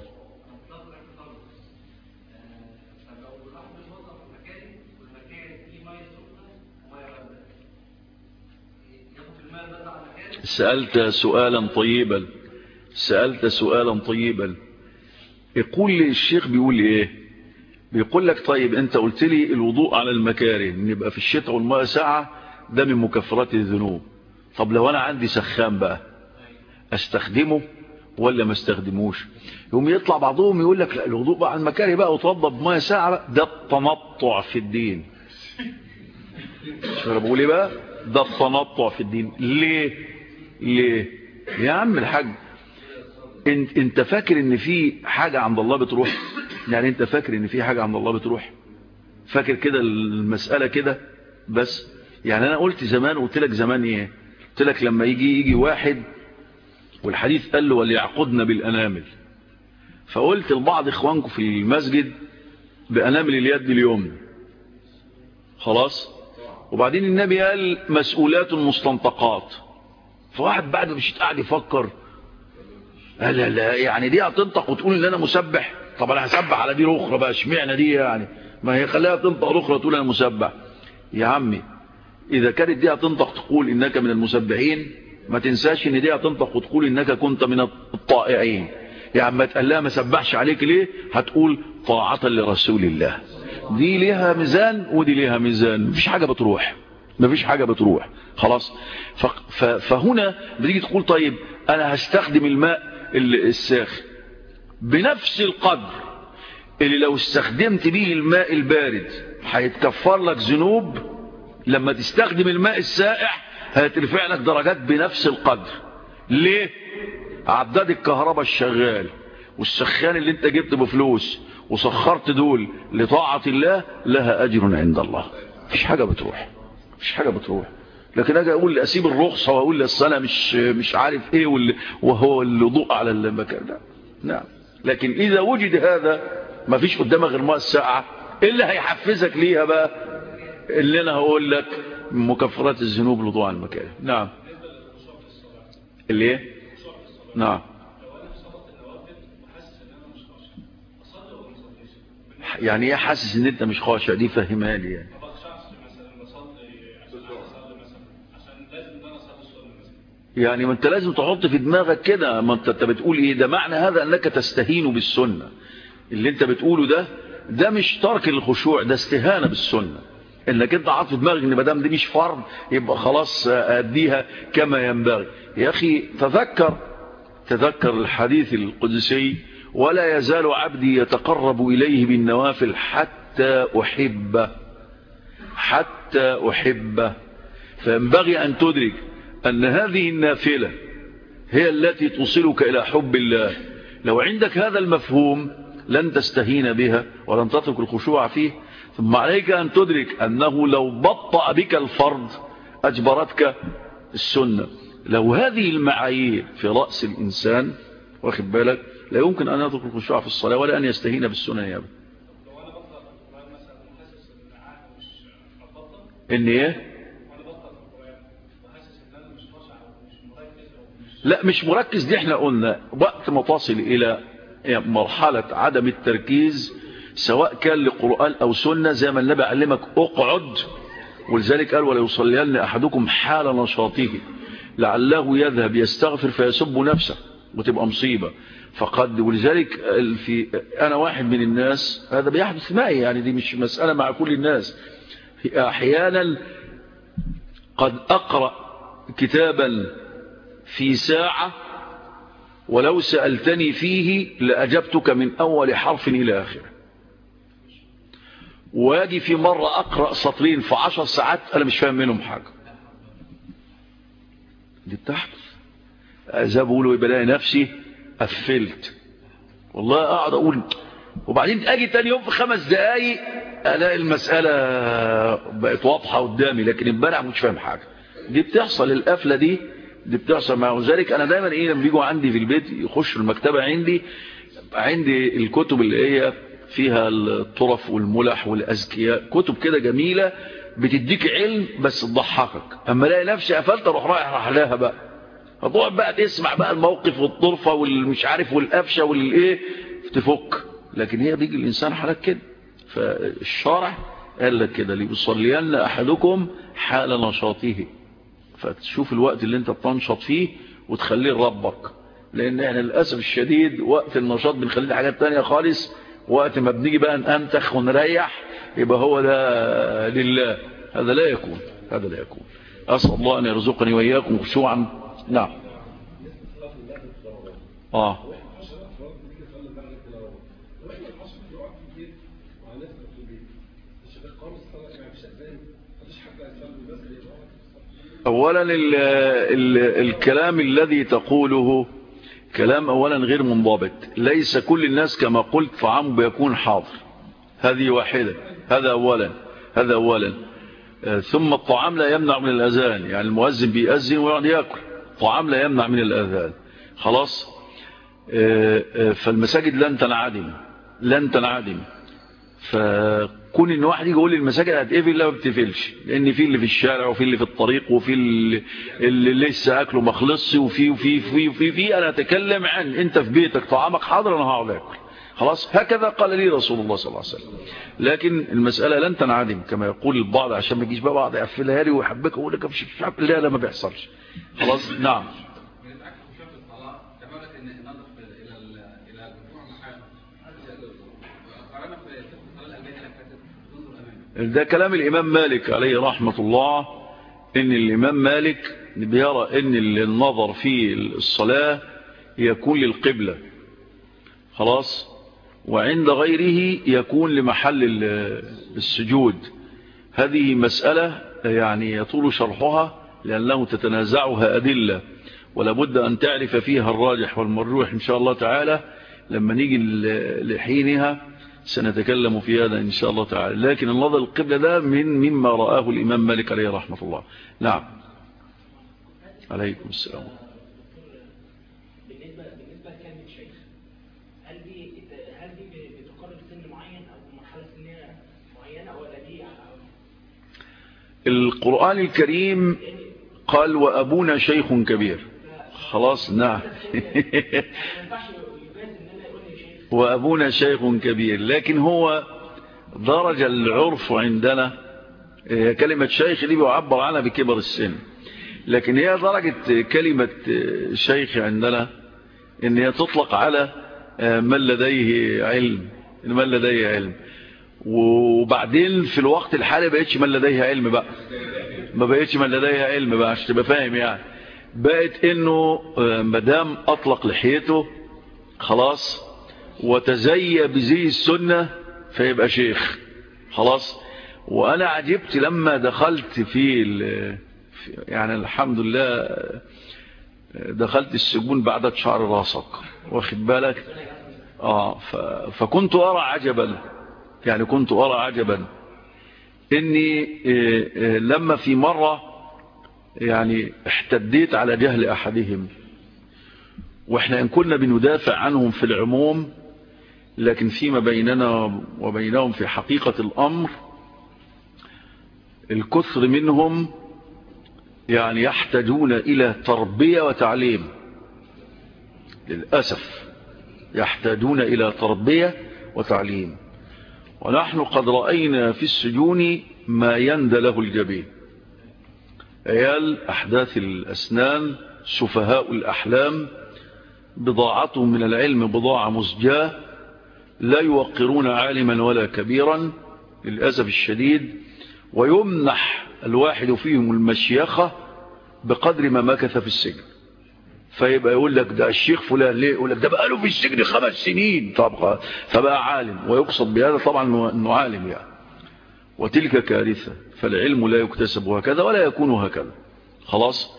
سألت سؤالا طيبا سألت سؤالا طيبا يقول لي الشيخ بيقول لي ايه بيقول لك طيب انت قلت لي الوضوء على المكاره ان يبقى في الشتاء والماء ساعة ده من مكفرات الذنوب طب لو انا عندي سخان بقى استخدمه ولا ما استخدموش يوم يطلع بعضهم يقول لك لا الوضوء بقى على المكاره بقى وتوضى بماء ساعة بقى ده التنطع في الدين شو انا بقول ايه بقى ده التنطع في الدين ليه ليه يا عم الحاج انت, انت فاكر ان في حاجة عند الله بتروح يعني انت فاكر ان في حاجة عند الله بتروح فاكر كده المسألة كده بس يعني انا قلت زمان قلت لك زمان ايه قلت لك لما يجي يجي واحد والحديث قال له وليعقدنا بالانامل فقلت لبعض اخوانكم في المسجد بانامل اليد اليمنى خلاص وبعدين النبي قال مسؤولات مستنطقات فواحد بعد مش قاعد يفكر قال لا, لا يعني دي هتنطق وتقول ان انا مسبح طب انا هسبح على دي الاخرى بقى اشمعنى دي يعني ما هي خليها تنطق الاخرى تقول انا مسبح يا عمي اذا كانت دي هتنطق تقول انك من المسبحين ما تنساش ان دي هتنطق وتقول انك كنت من الطائعين يا عم تقال لها ما سبحش عليك ليه هتقول طاعة لرسول الله دي ليها ميزان ودي ليها ميزان مفيش حاجة بتروح مفيش حاجة بتروح خلاص فهنا بتيجي تقول طيب انا هستخدم الماء الساخن بنفس القدر اللي لو استخدمت به الماء البارد هيتكفر لك ذنوب لما تستخدم الماء السائع هيترفع لك درجات بنفس القدر ليه عداد الكهرباء الشغال والسخان اللي انت جبت بفلوس وسخرت دول لطاعة الله لها اجر عند الله مفيش حاجة بتروح مفيش حاجة بتروح لكن اجي اقول اسيب الرخصة واقول السنة مش مش عارف ايه وهو الوضوء على المكان ده نعم لكن اذا وجد هذا مفيش قدامك غير ماء الساعة اللي هيحفزك ليها بقى اللي انا هقول لك مكفرات الذنوب الوضوء على المكان نعم اللي ايه نعم يعني ايه حاسس ان انت مش خاشع دي فهمها لي يعني يعني ما انت لازم تحط في دماغك كده ما انت بتقول ايه ده معنى هذا انك تستهين بالسنة اللي انت بتقوله ده ده مش ترك الخشوع ده استهانة بالسنة انك انت عاطف في دماغك ان ما دام دي مش فرض يبقى خلاص اديها كما ينبغي يا اخي تذكر تذكر الحديث القدسي ولا يزال عبدي يتقرب اليه بالنوافل حتى احبه حتى احبه فينبغي ان تدرك أن هذه النافلة هي التي توصلك إلى حب الله لو عندك هذا المفهوم لن تستهين بها ولن تترك الخشوع فيه ثم عليك أن تدرك أنه لو بطأ بك الفرض أجبرتك السنة لو هذه المعايير في رأس الإنسان واخد بالك لا يمكن أن يترك الخشوع في الصلاة ولا أن يستهين بالسنة يا ابن إن إيه لا مش مركز دي احنا قلنا وقت ما تصل الى مرحلة عدم التركيز سواء كان لقرآن أو سنة زي ما النبي علمك اقعد ولذلك قال ولا يصلين أحدكم حال نشاطه لعله يذهب يستغفر فيسب نفسه وتبقى مصيبة فقد ولذلك في أنا واحد من الناس هذا بيحدث معي يعني دي مش مسألة مع كل الناس أحيانا قد أقرأ كتابا في ساعة ولو سألتني فيه لأجبتك من أول حرف إلى آخره واجي في مرة أقرأ سطرين في عشر ساعات أنا مش فاهم منهم حاجة دي بتحدث زي بقولوا يبقى نفسي قفلت والله أقعد أقول وبعدين أجي تاني يوم في خمس دقايق ألاقي المسألة بقت واضحة قدامي لكن امبارح مش فاهم حاجة دي بتحصل القفلة دي دي بتحصل معه ذلك أنا دايما إيه لما بيجوا عندي في البيت يخشوا المكتبة عندي عندي الكتب اللي هي فيها الطرف والملح والأزكياء كتب كده جميلة بتديك علم بس تضحكك أما الاقي نفسي قفلت اروح رايح راح لها بقى هتقعد بقى تسمع بقى الموقف والطرفة والمش عارف والقفشة والايه تفك لكن هي بيجي الإنسان حالك كده فالشارع قال لك كده ليصلين أحدكم حال نشاطه فتشوف الوقت اللي انت بتنشط فيه وتخليه لربك لان احنا للأسف الشديد وقت النشاط بنخليه حاجات تانية خالص وقت ما بنيجي بقى ننتخ ونريح يبقى هو ده لله هذا لا يكون هذا لا يكون أسأل الله أن يرزقني وإياكم خشوعا نعم آه أولا ال ال الكلام الذي تقوله كلام أولا غير منضبط ليس كل الناس كما قلت طعامه بيكون حاضر هذه واحدة هذا أولا هذا أولا ثم الطعام لا يمنع من الأذان يعني المؤذن بيأذن ويقعد يأكل طعام لا يمنع من الأذان خلاص فالمساجد لن تنعدم لن تنعدم فكون ان واحد يقول لي المساجد هتقفل لا ما بتقفلش لان في اللي في الشارع وفي اللي في الطريق وفي اللي, اللي لسه اكله ما خلصش وفي وفي وفي وفي, في انا اتكلم عن انت في بيتك طعامك حاضر انا هقعد اكل خلاص هكذا قال لي رسول الله صلى الله عليه وسلم لكن المسألة لن تنعدم كما يقول البعض عشان ما يجيش بقى بعض يقفلها لي ويحبك ويقول لك مش عارف لا لا ما بيحصلش خلاص نعم ده كلام الإمام مالك عليه رحمة الله إن الإمام مالك بيرى إن النظر في الصلاة يكون للقبلة خلاص وعند غيره يكون لمحل السجود هذه مسألة يعني يطول شرحها لأنه تتنازعها أدلة ولابد أن تعرف فيها الراجح والمرجوح إن شاء الله تعالى لما نيجي لحينها سنتكلم في هذا إن شاء الله تعالى لكن النظر القبلة ده من مما رآه الإمام مالك عليه رحمة الله نعم عليكم السلام بالنسبة بالنسبة لكلمة شيخ هل دي هل دي بتقرر سن معين أو مرحلة سنية معينة ولا دي القرآن الكريم قال وأبونا شيخ كبير خلاص نعم ما ينفعش يبان إن أنا يقول لي شيخ وأبونا شيخ كبير لكن هو درج العرف عندنا هي كلمة شيخ دي بيعبر عنها بكبر السن لكن هي درجة كلمة شيخ عندنا ان هي تطلق على من لديه علم من لديه علم وبعدين في الوقت الحالي بقيتش من لديه علم بقى ما بقيتش من لديه علم بقى عشان تبقى فاهم يعني بقت انه مدام اطلق لحيته خلاص وتزي بزي السنة فيبقى شيخ خلاص وانا عجبت لما دخلت في يعني الحمد لله دخلت السجون بعد شعر راسك واخد بالك اه فكنت ارى عجبا يعني كنت ارى عجبا اني لما في مرة يعني احتديت على جهل احدهم واحنا ان كنا بندافع عنهم في العموم لكن فيما بيننا وبينهم في حقيقة الامر الكثر منهم يعني يحتاجون إلى تربية وتعليم للأسف يحتاجون إلى تربية وتعليم ونحن قد رأينا في السجون ما يندى له الجبين عيال أحداث الأسنان سفهاء الأحلام بضاعتهم من العلم بضاعة مزجاة لا يوقرون عالما ولا كبيرا للأسف الشديد ويمنح الواحد فيهم المشيخة بقدر ما مكث في السجن فيبقى يقول لك ده الشيخ فلان ليه يقول لك ده بقى له في السجن خمس سنين طبعا فبقى عالم ويقصد بهذا طبعا انه عالم يعني وتلك كارثة فالعلم لا يكتسب هكذا ولا يكون هكذا خلاص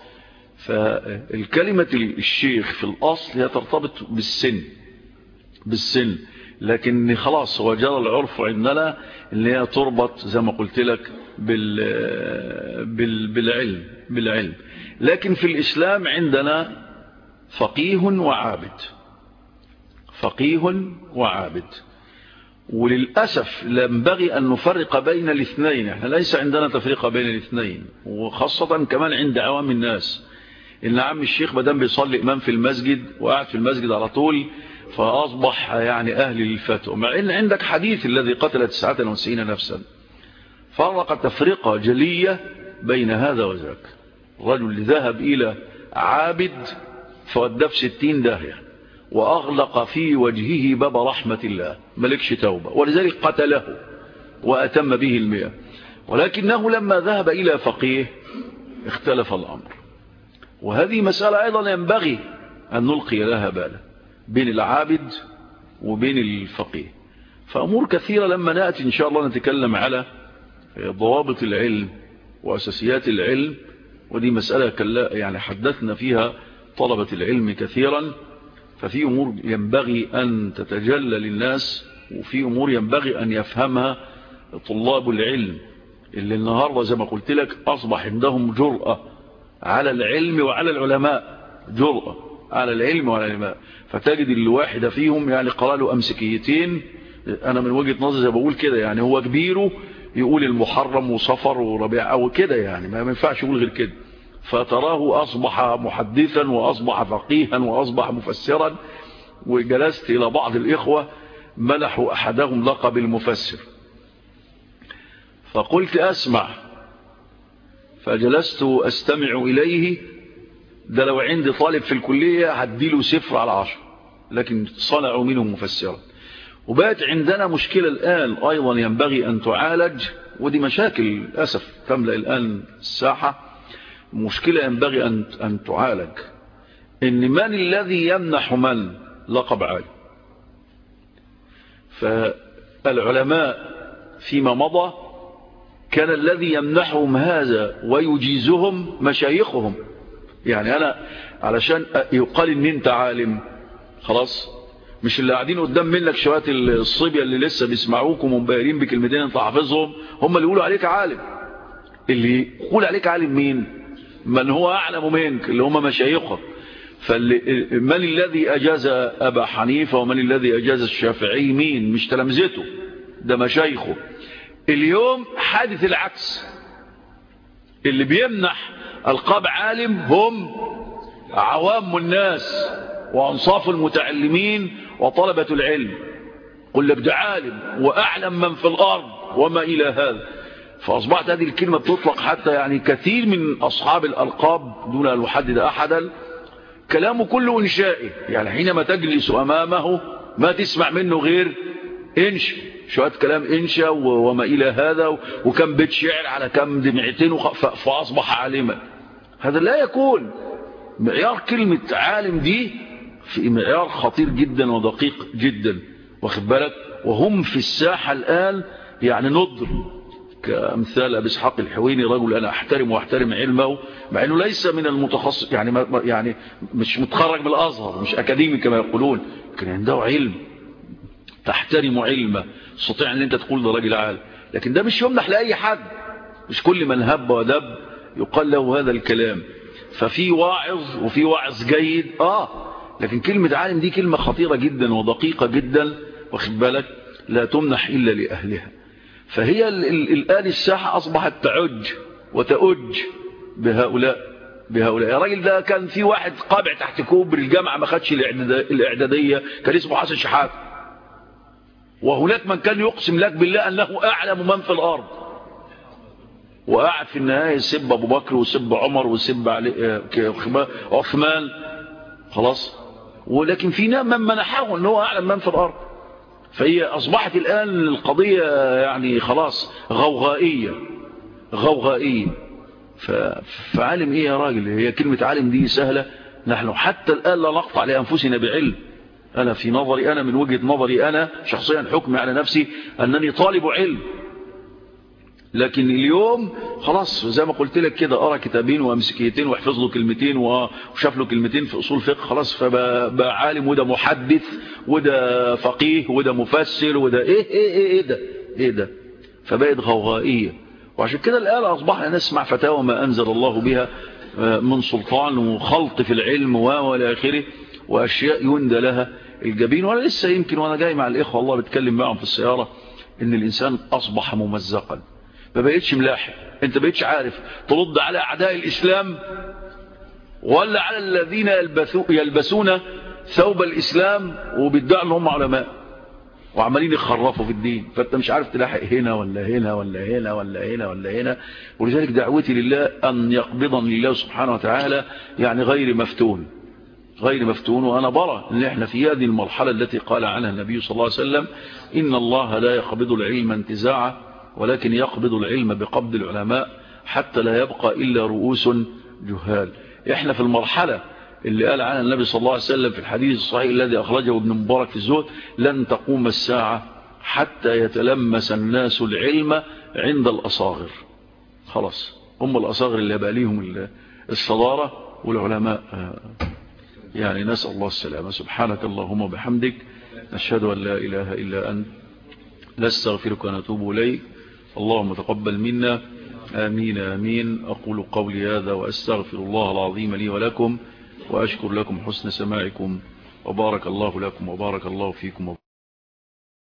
فالكلمة الشيخ في الأصل هي ترتبط بالسن بالسن لكن خلاص هو جرى العرف عندنا اللي هي تربط زي ما قلت لك بال بال بالعلم بالعلم لكن في الإسلام عندنا فقيه وعابد فقيه وعابد وللأسف ينبغي أن نفرق بين الاثنين احنا ليس عندنا تفريق بين الاثنين وخاصة كمان عند عوام الناس إن عم الشيخ بدم بيصلي إمام في المسجد وقاعد في المسجد على طول فأصبح يعني أهل للفتوى مع إن عندك حديث الذي قتل 99 نفسا فرق تفرقة جلية بين هذا وذاك رجل ذهب إلى عابد فودى في ستين داهية وأغلق في وجهه باب رحمة الله ملكش توبة ولذلك قتله وأتم به المئة ولكنه لما ذهب إلى فقيه اختلف الأمر وهذه مسألة أيضا ينبغي أن نلقي لها بالا بين العابد وبين الفقيه فأمور كثيرة لما نأتي إن شاء الله نتكلم على ضوابط العلم وأساسيات العلم ودي مسألة يعني حدثنا فيها طلبة العلم كثيرا ففي أمور ينبغي أن تتجلى للناس وفي أمور ينبغي أن يفهمها طلاب العلم اللي النهاردة زي ما قلت لك أصبح عندهم جرأة على العلم وعلى العلماء جرأة على العلم وعلى العلماء فتجد الواحد فيهم يعني قرأ له أمسكيتين أنا من وجهة نظري زي بقول كده يعني هو كبيره يقول المحرم وصفر وربيع أو كده يعني ما ينفعش يقول غير كده فتراه أصبح محدثا وأصبح فقيها وأصبح مفسرا وجلست إلى بعض الإخوة منحوا أحدهم لقب المفسر فقلت أسمع فجلست أستمع إليه ده لو عندي طالب في الكلية هديله صفر على عشر لكن صنعوا منه مفسرا وبقت عندنا مشكلة الآن أيضا ينبغي أن تعالج ودي مشاكل للأسف تملأ الآن الساحة مشكلة ينبغي أن, أن تعالج إن من الذي يمنح من لقب عالي فالعلماء فيما مضى كان الذي يمنحهم هذا ويجيزهم مشايخهم يعني أنا علشان يقال إن أنت عالم خلاص مش اللي قاعدين قدام منك شوية الصبية اللي لسه بيسمعوكم ومبايرين بكلمتين انت حافظهم هم اللي يقولوا عليك عالم اللي يقول عليك عالم مين من هو أعلم منك اللي هم مشايخك فمن الذي أجاز أبا حنيفة ومن الذي أجاز الشافعي مين مش تلامذته ده مشايخه اليوم حادث العكس اللي بيمنح القاب عالم هم عوام الناس وأنصاف المتعلمين وطلبة العلم قل لك ده عالم وأعلم من في الأرض وما إلى هذا فأصبحت هذه الكلمة بتطلق حتى يعني كثير من أصحاب الألقاب دون أن أحدد أحدا كلامه كله إنشائي يعني حينما تجلس أمامه ما تسمع منه غير إنش شوية كلام إنشا وما إلى هذا وكم بيت شعر على كم دمعتين فأصبح عالما هذا لا يكون معيار كلمة عالم دي في معيار خطير جدا ودقيق جدا واخد بالك وهم في الساحة الآن يعني نضر كأمثال أبي اسحاق الحويني رجل أنا أحترم وأحترم علمه مع أنه ليس من المتخصص يعني ما يعني مش متخرج من الأزهر مش أكاديمي كما يقولون لكن عنده علم تحترم علمه تستطيع أن أنت تقول ده راجل عالم لكن ده مش يمنح لأي حد مش كل من هب ودب يقال له هذا الكلام ففي واعظ وفي واعظ جيد آه لكن كلمة عالم دي كلمة خطيرة جدا ودقيقة جدا واخد بالك لا تمنح إلا لأهلها فهي الآن الساحة أصبحت تعج وتأج بهؤلاء بهؤلاء يا راجل ده كان في واحد قابع تحت كوبري الجامعة ما خدش الإعدادية كان اسمه حسن شحات وهناك من كان يقسم لك بالله أنه أعلم من في الأرض وقعد في النهاية يسب أبو بكر ويسب عمر ويسب عثمان خلاص ولكن في من منحه أنه أعلم من في الأرض فهي أصبحت الآن القضية يعني خلاص غوغائية غوغائية فعالم إيه يا راجل هي كلمة عالم دي سهلة نحن حتى الآن لا نقطع لأنفسنا بعلم أنا في نظري أنا من وجهة نظري أنا شخصيا حكمي على نفسي أنني طالب علم لكن اليوم خلاص زي ما قلت لك كده أرى كتابين وأمسكيتين ويحفظ له كلمتين وشاف له كلمتين في أصول فقه خلاص فبقى عالم وده محدث وده فقيه وده مفسر وده إيه إيه إيه, إيه ده إيه ده فبقت غوغائية وعشان كده الآن أصبحنا نسمع فتاوى ما أنزل الله بها من سلطان وخلط في العلم وإلى آخره وأشياء يندى لها الجبين وأنا لسه يمكن وأنا جاي مع الإخوة الله بتكلم معهم في السيارة إن الإنسان أصبح ممزقا ما بقيتش ملاحق أنت بقيتش عارف ترد على أعداء الإسلام ولا على الذين يلبسون ثوب الإسلام وبيدعوا أنهم علماء وعمالين يخرفوا في الدين فانت مش عارف تلاحق هنا ولا هنا ولا هنا ولا هنا ولا هنا ولذلك دعوتي لله أن يقبضني الله سبحانه وتعالى يعني غير مفتون غير مفتون وأنا برى أن احنا في هذه المرحلة التي قال عنها النبي صلى الله عليه وسلم إن الله لا يقبض العلم انتزاعا ولكن يقبض العلم بقبض العلماء حتى لا يبقى إلا رؤوس جهال احنا في المرحلة اللي قال عنها النبي صلى الله عليه وسلم في الحديث الصحيح الذي أخرجه ابن مبارك في الزهد لن تقوم الساعة حتى يتلمس الناس العلم عند الأصاغر خلاص هم الأصاغر اللي بقى ليهم الصدارة والعلماء يعني نسأل الله السلامة سبحانك اللهم وبحمدك نشهد أن لا إله إلا أنت نستغفرك ونتوب إليك اللهم تقبل منا آمين آمين أقول قولي هذا وأستغفر الله العظيم لي ولكم وأشكر لكم حسن سماعكم وبارك الله لكم وبارك الله فيكم